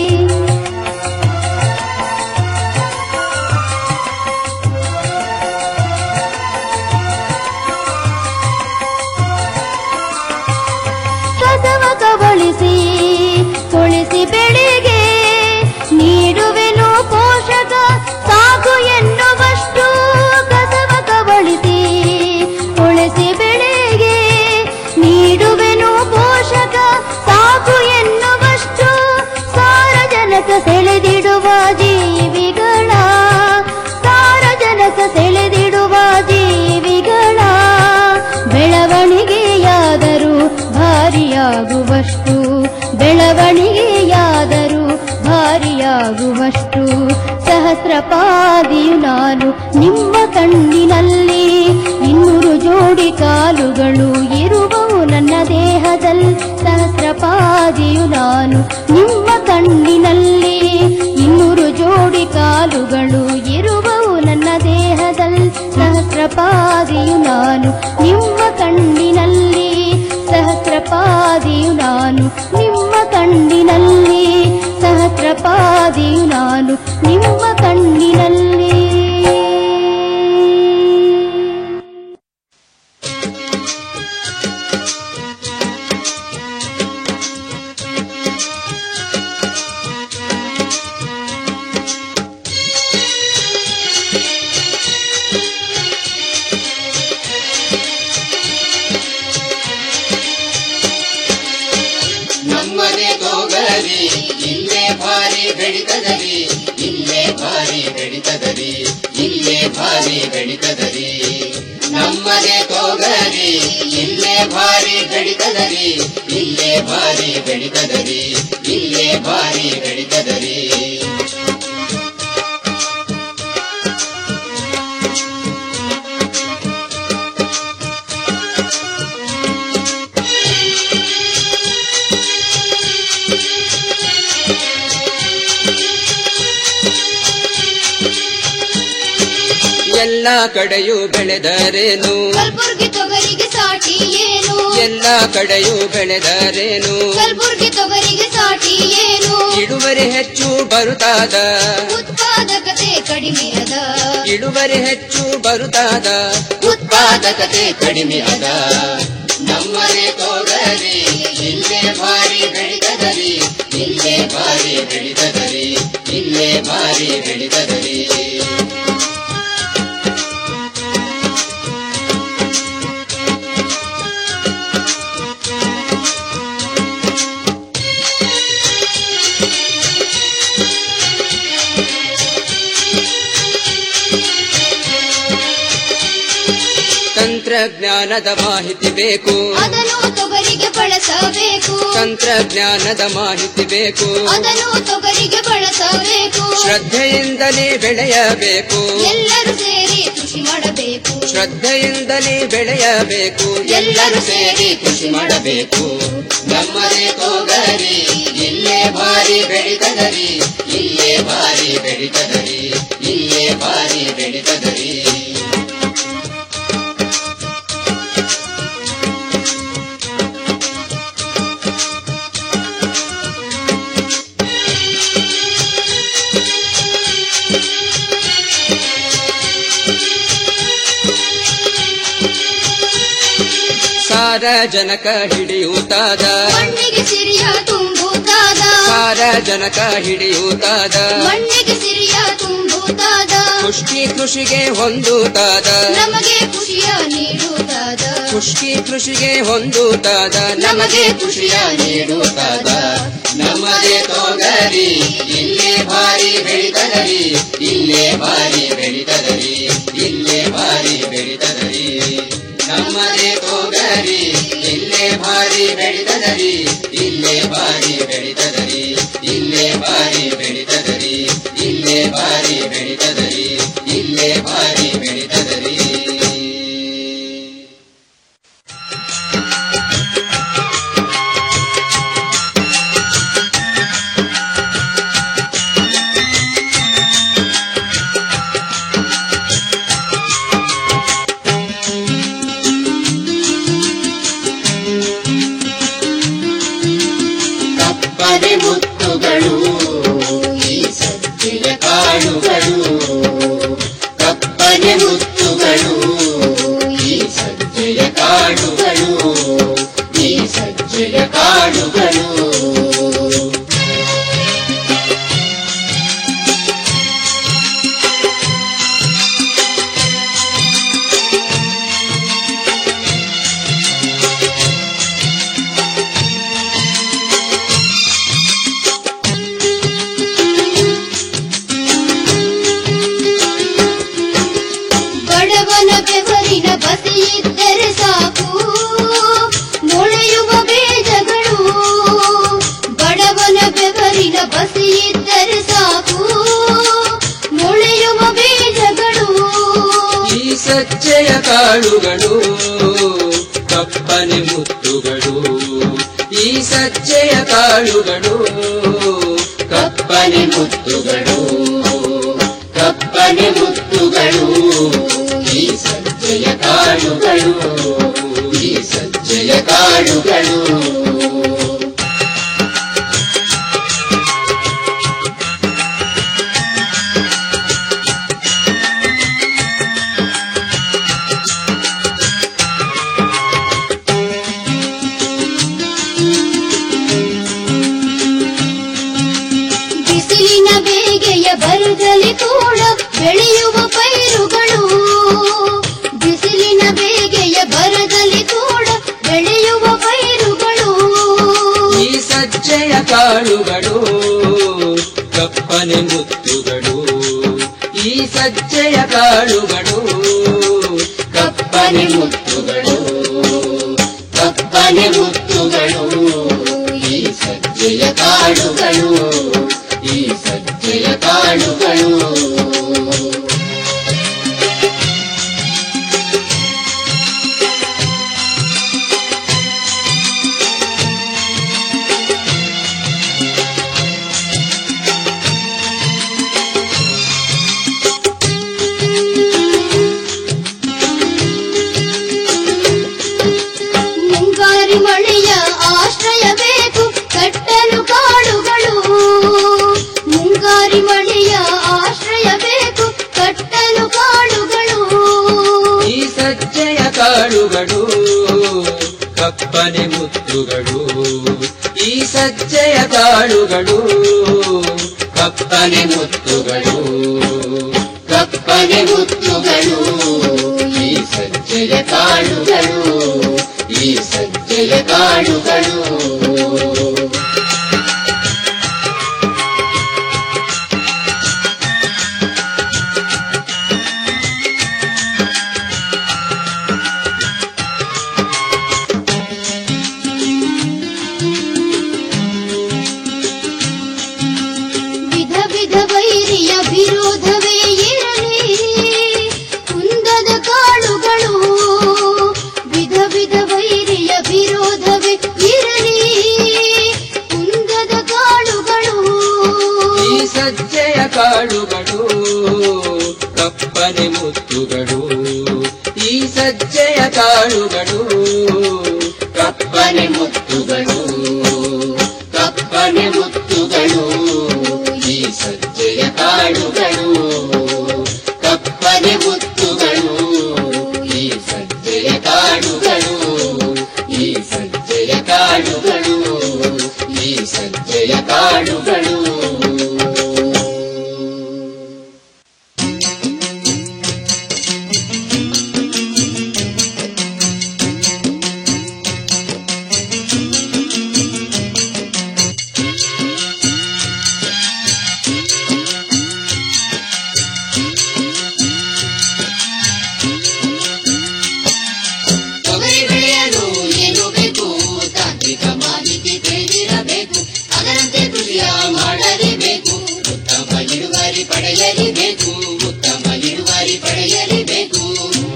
ಕಸವ ಕಬಳಿಸಿ ತೊಳಿಸಿ ಬೆಳೆಗೆ ನೀಡುವೆನು ಪೋಷಕ ಸಾಕು ಎನ್ನುವಷ್ಟು ಕಸವ ಕಬಳಿಸಿ ತೊಳಿಸಿ ಬೆಳೆಗೆ ನೀಡುವೆನು ಪೋಷಕ ಸಾಕು ಎನ್ನುವಷ್ಟು ಸಾರಜನಕ ಸೆಳೆದಿಡುವ ಜೀವಿಗಳ ಸಾರಜನಕ ಸೆಳೆದಿಡುವ ಜೀವಿಗಳ ಬೆಳವಣಿಗೆಯಾದರೂ ಭಾರಿಯಾಗುವಷ್ಟು ಬೆಳವಣಿಗೆಯಾದರೂ ಭಾರಿಯಾಗುವಷ್ಟು ಸಹಸ್ರಪಾದಿಯು ನಾನು ನಿಮ್ಮ ಕಣ್ಣಿನಲ್ಲಿ ಇನ್ನೂರು ಜೋಡಿ ಕಾಲುಗಳು ಇರುವವು ನನ್ನ ದೇಹದಲ್ಲಿ ಸಹಸ್ರಪಾದಿಯು ನಾನು ನಿಮ್ಮ ಕಣ್ಣಿನಲ್ಲಿ ಇನ್ನೂರು ಜೋಡಿ ಕಾಲುಗಳು ಇರುವವು ನನ್ನ ದೇಹದಲ್ಲಿ ಸಹಸ್ರಪಾದಿಯು ನಾನು ನಿಮ್ಮ ಕಣ್ಣಿನಲ್ಲಿ ಸಹಸ್ರಪಾದಿಯು ನಾನು ನಿಮ್ಮ ಕಣ್ಣಿನಲ್ಲಿ ಕಣ್ಣಿನಲ್ಲಿ ಸಹಸ್ರಪಾದಿಯು ನಾನು ನಿಮ್ಮ ಕಣ್ಣಿನಲ್ಲಿ ನಮ್ಮನೆ ತೋಗರಿ ಇಲ್ಲೇ ಭಾರಿ ಬೆಳಿತದರಿ ಇಲ್ಲೇ ಭಾರಿ ಬೆಳಿತದರಿ ಇಲ್ಲೇ ಭಾರಿ ಬೆಳಿತದರಿ ನಮ್ಮನೆ ತೋಗರಿ ಇಲ್ಲೇ ಭಾರಿ ಬೆಳಿತದರಿ ಇಲ್ಲೇ ಭಾರಿ ಬೆಳಿತದರಿ ಇಲ್ಲೇ ಭಾರಿ ಬೆಳಿತದರಿ ಎಲ್ಲ ಕಡೆಯೂ ಬೆಳೆದರೇನು ಕಲ್ಬುರ್ಗಿ ತೊಗರಿಗೆ ಸಾಟಿ ಏನು ಎಲ್ಲ ಕಡೆಯೂ ಬೆಳೆದರೇನು ಕಲ್ಬುರ್ಗಿ ತೊಗರಿಗೆ ಸಾಟಿ ಏನು ಇಳುವರಿ ಹೆಚ್ಚು ಬರುತ್ತಾದ ಉತ್ಪಾದಕತೆ ಕಡಿಮೆ ಅದ ಇಳುವರಿ ಹೆಚ್ಚು ಬರುತ್ತಾದ ಉತ್ಪಾದಕತೆ ಕಡಿಮೆ ಅದ ನಮ್ಮನೆ ತೋಗರಿ ಇಲ್ಲೇ ಭಾರಿ ಬೆಳಿತದರಿ ಇಲ್ಲೇ ಭಾರಿ ಬೆಳಿತದರಿ ಇಲ್ಲೇ ಭಾರಿ ಬೆಳಿತದರಿ ತಂತ್ರಜ್ಞಾನದ ಮಾಹಿತಿ ಬೇಕು ಅದನ್ನು ತೊಗರಿಗೆ ಬಳಸಬೇಕು ತಂತ್ರಜ್ಞಾನದ ಮಾಹಿತಿ ಬೇಕು ಅದನ್ನು ತೊಗರಿಗೆ ಬಳಸಬೇಕು ಶ್ರದ್ಧೆಯಿಂದಲೇ ಬೆಳೆಯಬೇಕು ಎಲ್ಲರೂ ಸೇರಿ ಕೃಷಿ ಮಾಡಬೇಕು ಶ್ರದ್ಧೆಯಿಂದಲೇ ಬೆಳೆಯಬೇಕು ಎಲ್ಲರೂ ಸೇರಿ ಕೃಷಿ ಮಾಡಬೇಕು ನಮ್ಮನೆ ತೋಗರಿ ಇಲ್ಲೇ ಭಾರಿ ಬೆಳಿತದರಿ ಇಲ್ಲೇ ಭಾರಿ ಬೆಳಿತದರಿ ಇಲ್ಲೇ ಭಾರಿ ಬೆಳಿತದರಿ ಸಾರಜನಕ ಹಿಡಿಯುತ್ತಾದ ಮಣ್ಣಿಗೆ ಸಿರಿಯ ತುಂಬುತ್ತಾದ ಸಾರಜನಕ ಹಿಡಿಯುತ್ತಾದ ಮಣ್ಣಿಗೆ ಸಿರಿಯ ತುಂಬುತ್ತಾದ ಖುಷ್ಕಿ ಕೃಷಿಗೆ ಹೊಂದುತ್ತಾದ ನಮಗೆ ಖುಷಿಯ ನೀಡುತ್ತಾದ ಖುಷ್ಕಿ ಕೃಷಿಗೆ ಹೊಂದುತ್ತಾದ ನಮಗೆ ಖುಷಿಯ ನೀಡುತ್ತಾದ ನಮ್ಮದೇ ತೋಗರಿ ಇಲ್ಲೇ ಭಾರಿ ಬೆಳಿತದರಿ ಇಲ್ಲೇ ಭಾರಿ ಬೆಳಿತದರಿ ಇಲ್ಲೇ ಭಾರಿ ಬೆಳಿತದರಿ ನಮ್ಮದೇ ತೋಗರಿ ಇಲ್ಲೇ ಭಾರಿ ಬೆಳಿತದರಿ ಇಲ್ಲೇ ಭಾರಿ ಬೆಳಿತದರಿ ಇಲ್ಲೇ ಭಾರಿ ಬೆಳಿತದರಿ ಇಲ್ಲೇ ಭಾರಿ ಬೆಳಿತದರಿ ಇಲ್ಲೇ ಭಾರಿ ಬೆಳಿತದರಿ ಕಪ್ಪನೆ ಮುತ್ತುಗಳು ಈ ಸಜ್ಜೆಯ ಕಾಳುಗಳು ಕಪ್ಪನೆ ಮುತ್ತುಗಳು ಈ ಸಜ್ಜೆಯ ಕಾಳುಗಳು ಈ ಸಜ್ಜೆಯ ಕಾಳುಗಳು ಬಡವನ ಬೆವರಿನ ಬಸಿಯಿದ್ದರೆ ಸಾಕು ಮೊಳೆಯುವ ಬೇಜಗಳು ಬಡವನ ಬೆವರಿನ ಬಸಿಯಿದ್ದರೆ ಸಾಕು ಮೊಳೆಯುವ ಬೀಜಗಳು ಈ ಸಜ್ಜೆಯ ಕಾಳುಗಳು ಕಪ್ಪನೆ ಮುತ್ತುಗಳು ಈ ಸಜ್ಜೆಯ ಕಾಳುಗಳು ಕಪ್ಪನೆ ಮುತ್ತುಗಳು ಕಪ್ಪನೆ ಮುತ್ತುಗಳು ಈ ಸಜ್ಜೆಯ ಕಾಳುಗಳು ಈ ಸಜ್ಜೆಯ ಕಾಳುಗಳು ಕಾಳುಗಳು ಕಪ್ಪನೆ ಮುತ್ತುಗಳು ಕಪ್ಪನೆ ಮುತ್ತುಗಳು ಈ ಸಜ್ಜೆಯ ಕಾಳುಗಳು ಈ ಸಜ್ಜೆಯ ಕಾಳುಗಳು ವಿಧ ವಿಧ ವೈರಿಯ ವಿರೋಧವೇ ಇರಲಿ ಕುಂದದ ಕಾಳುಗಳು ವಿಧ ವಿಧ ವೈರಿಯ ವಿರೋಧವೇ ಇರಲಿ ಕುಂದದ ಕಾಳುಗಳು ಈ ಸಜ್ಜೆಯ ಕಾಳುಗಳು ಕಪ್ಪನೆ ಮುತ್ತುಗಳು ಈ ಸಜ್ಜೆಯ ಕಾಳುಗಳು ಕಪ್ಪನೆ ಮುತ್ತುಗಳು ಕಪ್ಪನೆ ಮುತ್ತುಗಳು ಈ ಸಜ್ಜೆಯ ಕಾಳುಗಳು ಕಪ್ಪನೆ ಮುತ್ತುಗಳು ಈ ಸಜ್ಜೆಯ ಕಾಳುಗಳು ಈ ಸಜ್ಜೆಯ ಕಾಳುಗಳು ಈ ಸಜ್ಜೆಯ ಕಾಳುಗಳು ತೊಗರಿ ಬೆಳೆಯಲು ಏನು ಬೇಕು ತಾಂತ್ರಿಕ ಮಾಹಿತಿ ತಿಳಿದಿರಬೇಕು ಅದರಂತೆ ಕೃಷಿಯ ಮಾಡಲೇಬೇಕು ಉತ್ತಮ ಇಳುವರಿ ಪಡೆಯಲೇಬೇಕು ಉತ್ತಮ ಇಳುವರಿ ಪಡೆಯಲೇಬೇಕು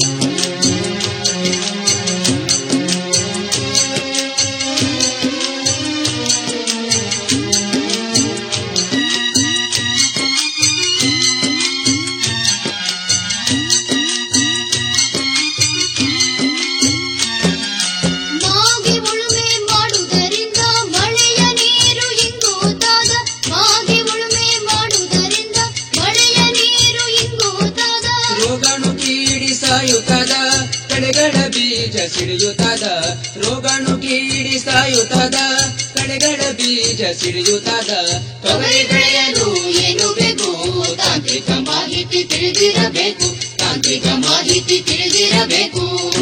ಮಾಗಿ ಉಳುಮೆ ಮಾಡುವುದರಿಂದ ಮಳೆಯ ನೀರು ಇಂಗುತ್ತಾದ ಮಾಗಿ ಉಳುಮೆ ಮಾಡುವುದರಿಂದ ಮಳೆಯ ನೀರು ಇಂಗುತ್ತಾದ ರೋಗಾಣು ಕೀಡಿ ಸಾಯುತ್ತದ ಕಳೆಗಳ ಬೀಜ ಸಿಡಿಯುತ್ತದ ರೋಗಾಣು ಕೀಡಿ ಸಾಯುತ್ತದ ಕಳೆಗಳ ಬೀಜ ಸಿಡಿಯುತ್ತದ ತೊಗರಿ ಬೆಳೆಯಲು ಏನು ಬೇಕು ತಾಂತ್ರಿಕ ಮಾಹಿತಿ ತಿಳಿದಿರಬೇಕು ತಾಂತ್ರಿಕ ಮಾಹಿತಿ ತಿಳಿದಿರಬೇಕು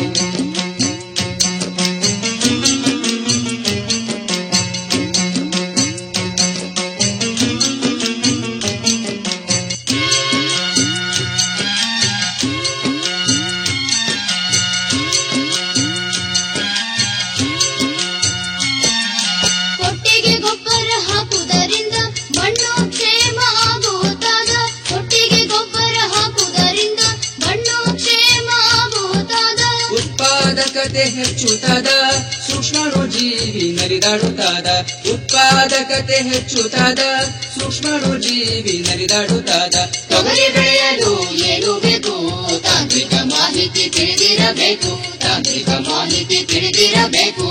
ಕೊಟ್ಟಿಗೆ ಗೊಬ್ಬರ ಹಾಕುವುದರಿಂದ ಮಣ್ಣು ಕ್ಷೇಮ ಆಗುತ್ತಾದ ಕೊಟ್ಟಿಗೆ ಗೊಬ್ಬರ ಹಾಕುವುದರಿಂದ ಮಣ್ಣು ಕ್ಷೇಮ ಆಗುತ್ತಾದ ಉತ್ಪಾದಕತೆ ಹೆಚ್ಚುತ್ತದ ಸೂಕ್ಷ್ಮಣು ಜೀವಿ ನರಿದಾಡುತ್ತಾದ ಉತ್ಪಾದಕತೆ ಹೆಚ್ಚುತ್ತದ ಸೂಕ್ಷ್ಮಣು ಜೀವಿ ನರಿದಾಡುತ್ತಾದ ತೊಗರಿ ಬೆಳೆಯಲು ಏನು ಬೇಕು ತಾಂತ್ರಿಕ ಮಾಹಿತಿ ತಿಳಿದಿರಬೇಕು ತಾಂತ್ರಿಕ ಮಾಹಿತಿ ತಿಳಿದಿರಬೇಕು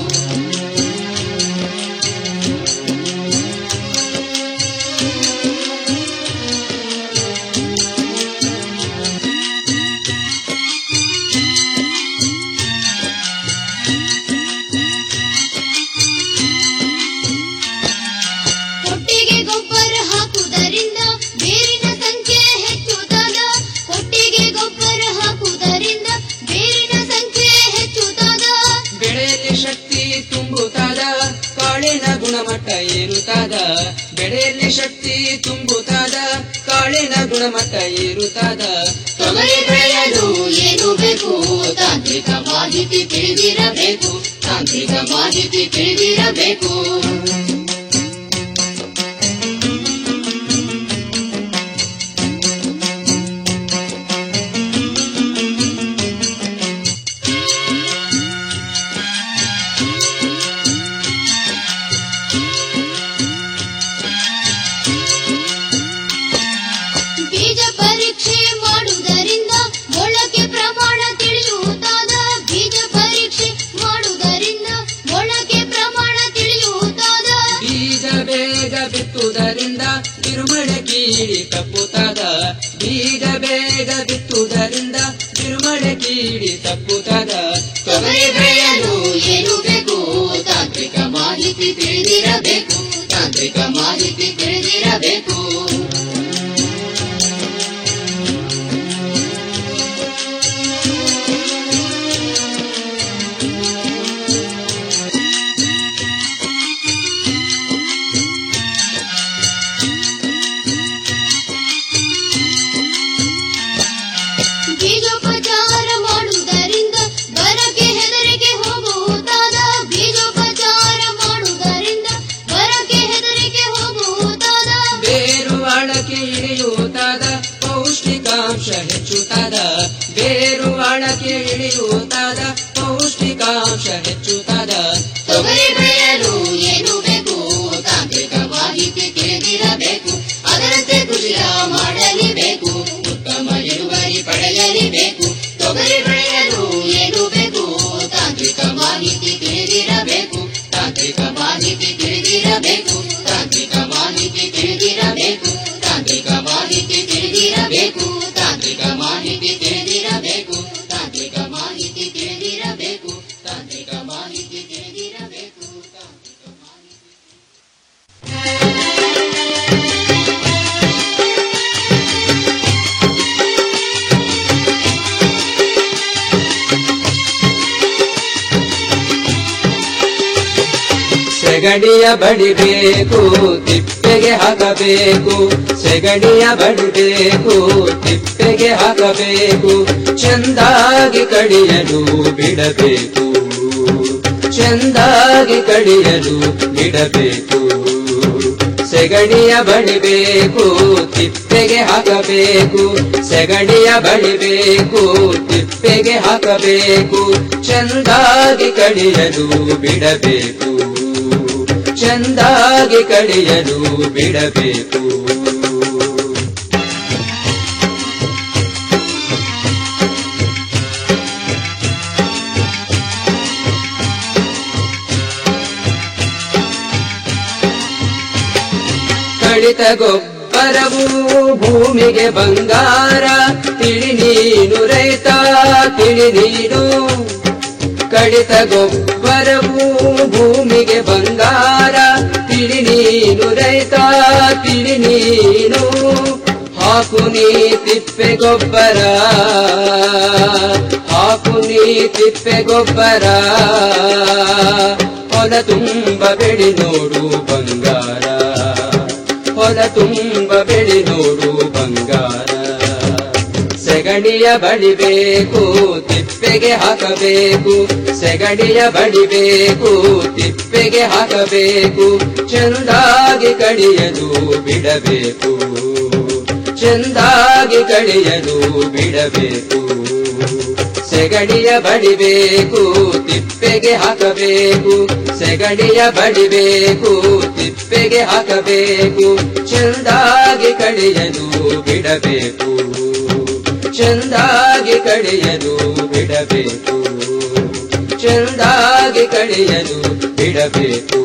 ಕೊಟ್ಟಿಗೆ ಗೊಬ್ಬರ ಹಾಕುವುದರಿಂದ ಬೇರಿನ ಸಂಖ್ಯೆ ಹೆಚ್ಚುತ್ತಾದ ಕೊಟ್ಟಿಗೆ ಗೊಬ್ಬರ ಹಾಕುವುದರಿಂದ ಬೇರಿನ ಸಂಖ್ಯೆ ಹೆಚ್ಚುತ್ತಾದ ಬೆಳೆಯಲ್ಲಿ ಶಕ್ತಿ ತುಂಬುತ್ತಾದ ಕಾಳಿನ ಗುಣಮಟ್ಟ ಏರುತ್ತಾದ ಬೆಳೆಯಲ್ಲಿ ಶಕ್ತಿ ತುಂಬುತ್ತಾದ ಕಾಳಿನ ಗುಣಮಟ್ಟ ಏರುತ್ತಾದ ತೊಗರಿ ಬೆಳೆಯಲು ಏನು ಬೇಕು ತಾಂತ್ರಿಕ ಮಾಹಿತಿ ತಿಳಿದಿರಬೇಕು ತಾಂತ್ರಿಕ ಮಾಹಿತಿ ತಿಳಿದಿರಬೇಕು ಬೀಜ ಪರೀಕ್ಷೆ ಮಾಡುವುದರಿಂದ ಮೊಳಕೆ ಪ್ರಮಾಣ ತಿಳಿಯುತ್ತಾದ ಬೀಜ ಪರೀಕ್ಷೆ ಮಾಡುವುದರಿಂದ ಮೊಳಕೆ ಪ್ರಮಾಣ ತಿಳಿಯುತ್ತಾದ ಬೀಜೋಪಚಾರ ಮಾಡುವುದರಿಂದ ಬರಕ್ಕೆ ಹೆದರಿಕೆ ಹೋಗುತ್ತಾದ ಬೀಜೋಪಚಾರ ಮಾಡುವುದರಿಂದ ಬರಕ್ಕೆ ಹೆದರಿಕೆ ಹೋಗುತ್ತಾದ ಬೇರು ಆಳಕ್ಕೆ ಇಳಿಯುತ್ತಾದ ಪೌಷ್ಟಿಕಾಂಶ ಹೆಚ್ಚುತ್ತಾದ ಬೇರು ಆಳಕ್ಕೆ ಇಳಿಯುತ್ತಾದ ಪೌಷ್ಟಿಕಾಂಶ ಹೆಚ್ಚುತ್ತಾದ ತೊಗರಿ ಬೆಳೆಯಲು ಏನು ಬೇಕು ತಾಂತ್ರಿಕ ಮಾಹಿತಿ ತಿಳಿದಿರಬೇಕು ಅದರಂತೆ ಕೃಷಿಯ ಮಾಡಲೇಬೇಕು ಉತ್ತಮ ಇಳುವರಿ ಪಡೆಯಲೇಬೇಕು ತೊಗರಿ ಬೆಳೆಯಲು ಏನು ಬೇಕು ತಾಂತ್ರಿಕ ಮಾಹಿತಿ ತಿಳಿದಿರಬೇಕು ತಾಂತ್ರಿಕ ಮಾಹಿತಿ ತಿಳಿದಿರಬೇಕು ತಾಂತ್ರಿಕ ಮಾಹಿತಿ ತಿಳಿದಿರಬೇಕು ತಾಂತ್ರಿಕ ಮಾಹಿತಿ ತಿಳಿದಿರಬೇಕು ತಾಂತ್ರಿಕ ಮಾಹಿತಿ ತಿಳಿದಿರಬೇಕು ತಾಂತ್ರಿಕ ಮಾಹಿತಿ ತಿಳಿದಿರಬೇಕು ತಾಂತ್ರಿಕ ಮಾಹಿತಿ ತಿಳಿದಿರಬೇಕು ಸೆಗಡಿಯ ಬಡಿಬೇಕು ತಿಪ್ಪೆಗೆ ಹಾಕಬೇಕು ಸೆಗಡಿಯ ಬಡಿಬೇಕು ತಿಪ್ಪೆಗೆ ಹಾಕಬೇಕು ಚೆಂದಾಗಿ ಕಡಿಯಲು ಬಿಡಬೇಕು ಚೆಂದಾಗಿ ಕಡಿಯಲು ಬಿಡಬೇಕು ಸೆಗಡಿಯ ಬಡಿಬೇಕು ತಿಪ್ಪೆಗೆ ಹಾಕಬೇಕು ಸೆಗಡಿಯ ಬಡಿಬೇಕು ತಿಪ್ಪೆಗೆ ಹಾಕಬೇಕು ಚೆಂದಾಗಿ ಕಡಿಯಲು ಬಿಡಬೇಕು ಚೆಂದಾಗಿ ಕಡಿಯಲು ಬಿಡಬೇಕು ಕಡಿತ ಗೊಬ್ಬರವು ಭೂಮಿಗೆ ಬಂಗಾರ ತಿಳಿ ನೀನು ರೈತ ತಿಳಿ ನೀನು ಕಡಿತ ಗೊಬ್ಬರವು ಭೂಮಿಗೆ ಬಂಗಾರ ತಿಳಿ ನೀನು ರೈತ ತಿಳಿ ನೀನು ಹಾಕು ನೀ ತಿಪ್ಪೆ ಗೊಬ್ಬರ ಹಾಕು ನೀ ತಿಪ್ಪೆ ಗೊಬ್ಬರ ಹೊಲ ತುಂಬ ಬೆಳಿ ನೋಡು ಬಂಗಾರ ಹೊಲ ತುಂಬ ಬೆಳಿ ನೋಡು ಬಂಗಾರ ಸೆಗಡಿಯ ಬಡಿಬೇಕು ತಿಪ್ಪೆಗೆ ಹಾಕಬೇಕು ಸೆಗಡಿಯ ಬಡಿಬೇಕು ತಿಪ್ಪೆಗೆ ಹಾಕಬೇಕು ಚೆಂದಾಗಿ ಕಡಿಯಲು ಬಿಡಬೇಕು ಚೆಂದಾಗಿ ಕಡಿಯಲು ಬಿಡಬೇಕು ಸೆಗಡಿಯ ಬಡಿಬೇಕು ತಿಪ್ಪೆಗೆ ಹಾಕಬೇಕು ಸೆಗಡಿಯ ಬಡಿಬೇಕು ತಿಪ್ಪೆಗೆ ಹಾಕಬೇಕು ಚೆಂದಾಗಿ ಕಡಿಯಲು ಬಿಡಬೇಕು ಚೆಂದಾಗಿ ಕಡಿಯಲು ಬಿಡಬೇಕು ಚೆಂದಾಗಿ ಕಡಿಯಲು ಬಿಡಬೇಕು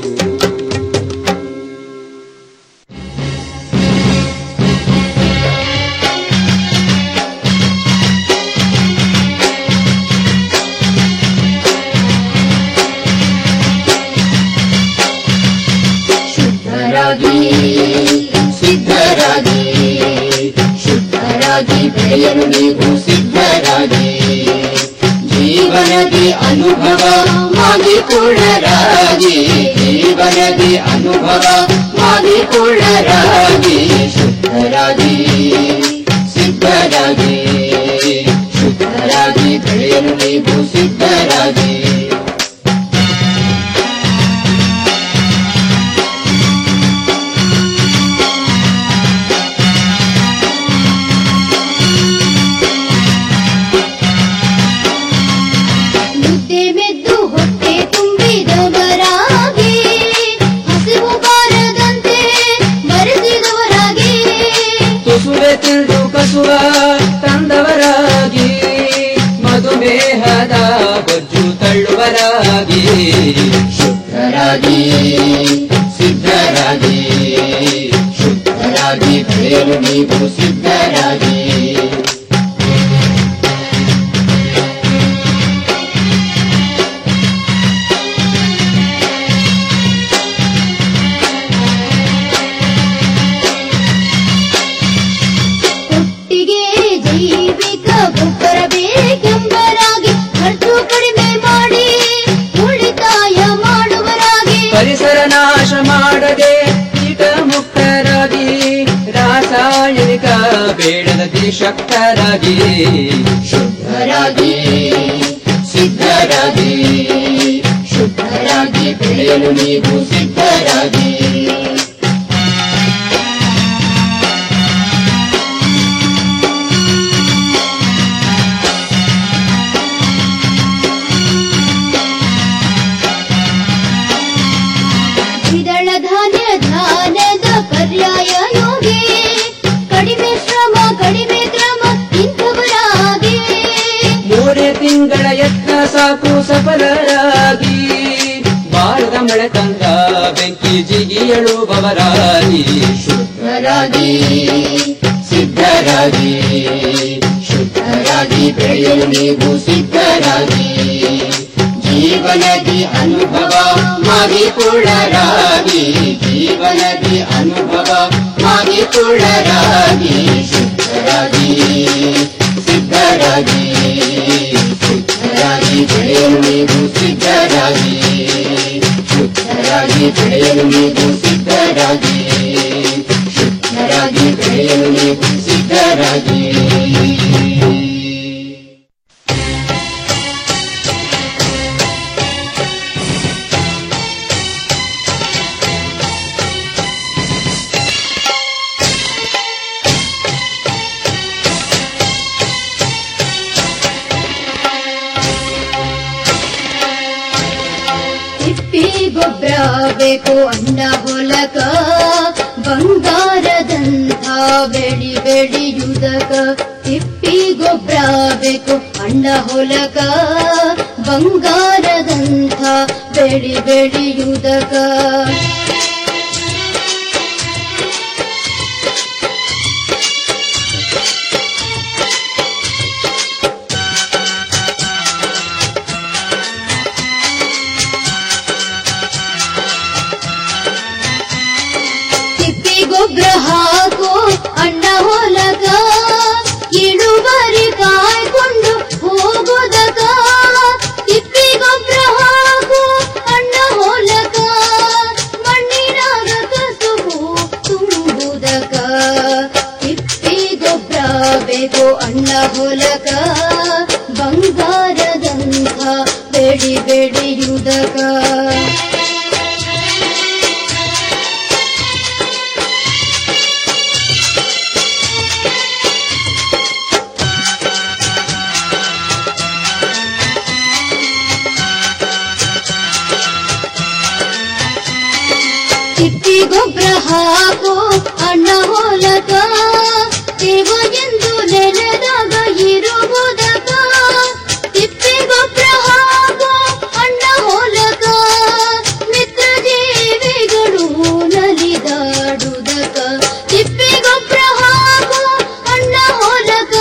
ಶುದ್ಧರಾಗಿ ಸಿದ್ಧರಾಗಿ ಶುದ್ಧರಾಗಿ ಬೆಳೆಯಲು ನೀವು ಸಿದ್ಧರಾಗಿ ಜೀವನದಿ ಅನುಭವ ಮಾಡಿಕೊಳ್ಳರಾಗಿ ಜೀವನದಿ ಅನುಭವ ಮಾಡಿಕೊಳ್ಳರಾಗಿ ಶುದ್ಧರಾಗಿ ಸಿದ್ಧರಾಗಿ ಶುದ್ಧರಾಗಿ ಬೆಳೆಯಲು ನೀವು ಸಿದ್ಧರಾಗಿ ಮುದ್ದೆ ಮೆದ್ದು ಹೊಟ್ಟೆ ತುಂಬಿದವರಾಗಿ ಹಸಿವು ಬಾರದಂತೆ ಮರೆಸಿದವರಾಗಿ ತುಸುವೆ ತಿಳಿದು ಕಸುವ ತಂದವರಾಗಿ ಮಧುಮೇಹದ ಬೊಜ್ಜು ತಳ್ಳುವರಾಗಿ ಶುದ್ಧರಾಗಿ ಸಿದ್ಧರಾಗಿ ಶುದ್ಧರಾಗಿ ಬೆಳೆಯಲು ನೀವು ಸಿದ್ಧರಾಗಿ ಒಟ್ಟಿಗೆ ಜೈವಿಕ ಗೊಬ್ಬರ ಬೇಕೆಂಬರಾಗಿ ಖರ್ಚು ಕಡಿಮೆ ಮಾಡಿ ಉಳಿತಾಯ ಮಾಡುವರಾಗಿ ಪರಿಸರ ನಾಶ ಮಾಡದೆ ಕೀಟ ಮುಕ್ತರಾಗಿ ರಾಸಾಯನಿಕ ಬೇಡದ ಶಕ್ತರಾಗಿ ಶುದ್ಧರಾಗಿ ಸಿದ್ಧರಾಗಿ ಶುದ್ಧರಾಗಿ ಬೆಳೆಯಲು ನೀವು ಸಿದ್ಧರಾಗಿ ದ್ವಿದಳ ಧಾನ್ಯ ಧಾನ್ಯದ ಪರ್ಯಾಯ ಯೋಗಿ ಕಡಿಮೆ ಶ್ರಮ ಕಡಿಮೆ ಕ್ರಮ ಇಂಥವರಾಗಿ ಮೂರೇ ತಿಂಗಳ ಯತ್ನ ಸಾಕು ಸಫಲರಾಗಿ ಬಾರದ ಮಳೆ ತಂದ ಬೆಂಕಿ ಜಿಗಿಯಳುವವರಾಗಿ ಶುದ್ಧರಾಗಿ ಸಿದ್ಧರಾಗಿ ಶುದ್ಧರಾಗಿ ಬೆಳೆಯಲು ನೀವು ಸಿದ್ಧರಾಗಿ ಜೀವನದಿ ಅನುಭವ ಮಾಗಿಕೊಳ್ಳರಾಗಿ ಜೀವನದಿ ಅನುಭವ ಮಾಗಿಕೊಳ್ಳರಾಗಿ ಶುದ್ಧರಾಗಿ ಸಿದ್ಧರಾಗಿ ಶುದ್ಧರಾಗಿ ಬೆಳೆಯಲು ನೀವು ಸಿದ್ಧರಾಗಿ ಶುದ್ಧರಾಗಿ ಬೆಳೆಯಲು ನೀವು ಸಿದ್ಧರಾಗಿ ಶುದ್ಧರಾಗಿ ಬೆಳೆಯಲು ನೀವು ಸಿದ್ಧರಾಗಿ ತಿಪ್ಪಿ ಗೊಬ್ಬರ ಬೇಕು ಅಣ್ಣ ಹೊಲಕ ಬಂಗಾರದಂಥ ಬೆಳಿ ಬೆಳೆಯುವುದಕ ತಿಪ್ಪಿ ಗೊಬ್ಬರ ಬೇಕು ಅಣ್ಣ ಹೊಲಕ ಬಂಗಾರದಂಥ ಬೆಳಿ ಬೆಳೆಯುವುದಕ ತಿಪ್ಪಿ ಗೊಬ್ಬರ ಹಾಕು ಅಣ್ಣ ಹೊಲಗ ಇಳುವರಿ ಕಾಯ್ಕೊಂಡು ಹೋಗೋದಕ ತಿಪ್ಪಿ ಗೊಬ್ಬರ ಹಾಕು ಅಣ್ಣ ಹೊಲಗ ಮಣ್ಣಿನಾಗ ಕಸುಬು ತುಂಬುದಕ ತಿಪ್ಪಿ ಗೊಬ್ಬರ ಬೇಕು ಅಣ್ಣ ಹೊಲಗ ಬಂಗಾರದಂಥ ಬೆಳಿ ಬೆಳೆಯುವುದಕ ತಿಪ್ಪಿ ಗೊಬ್ಬರ ಹಾಕು ಅಣ್ಣ ಹೊಲಕ ದೇವ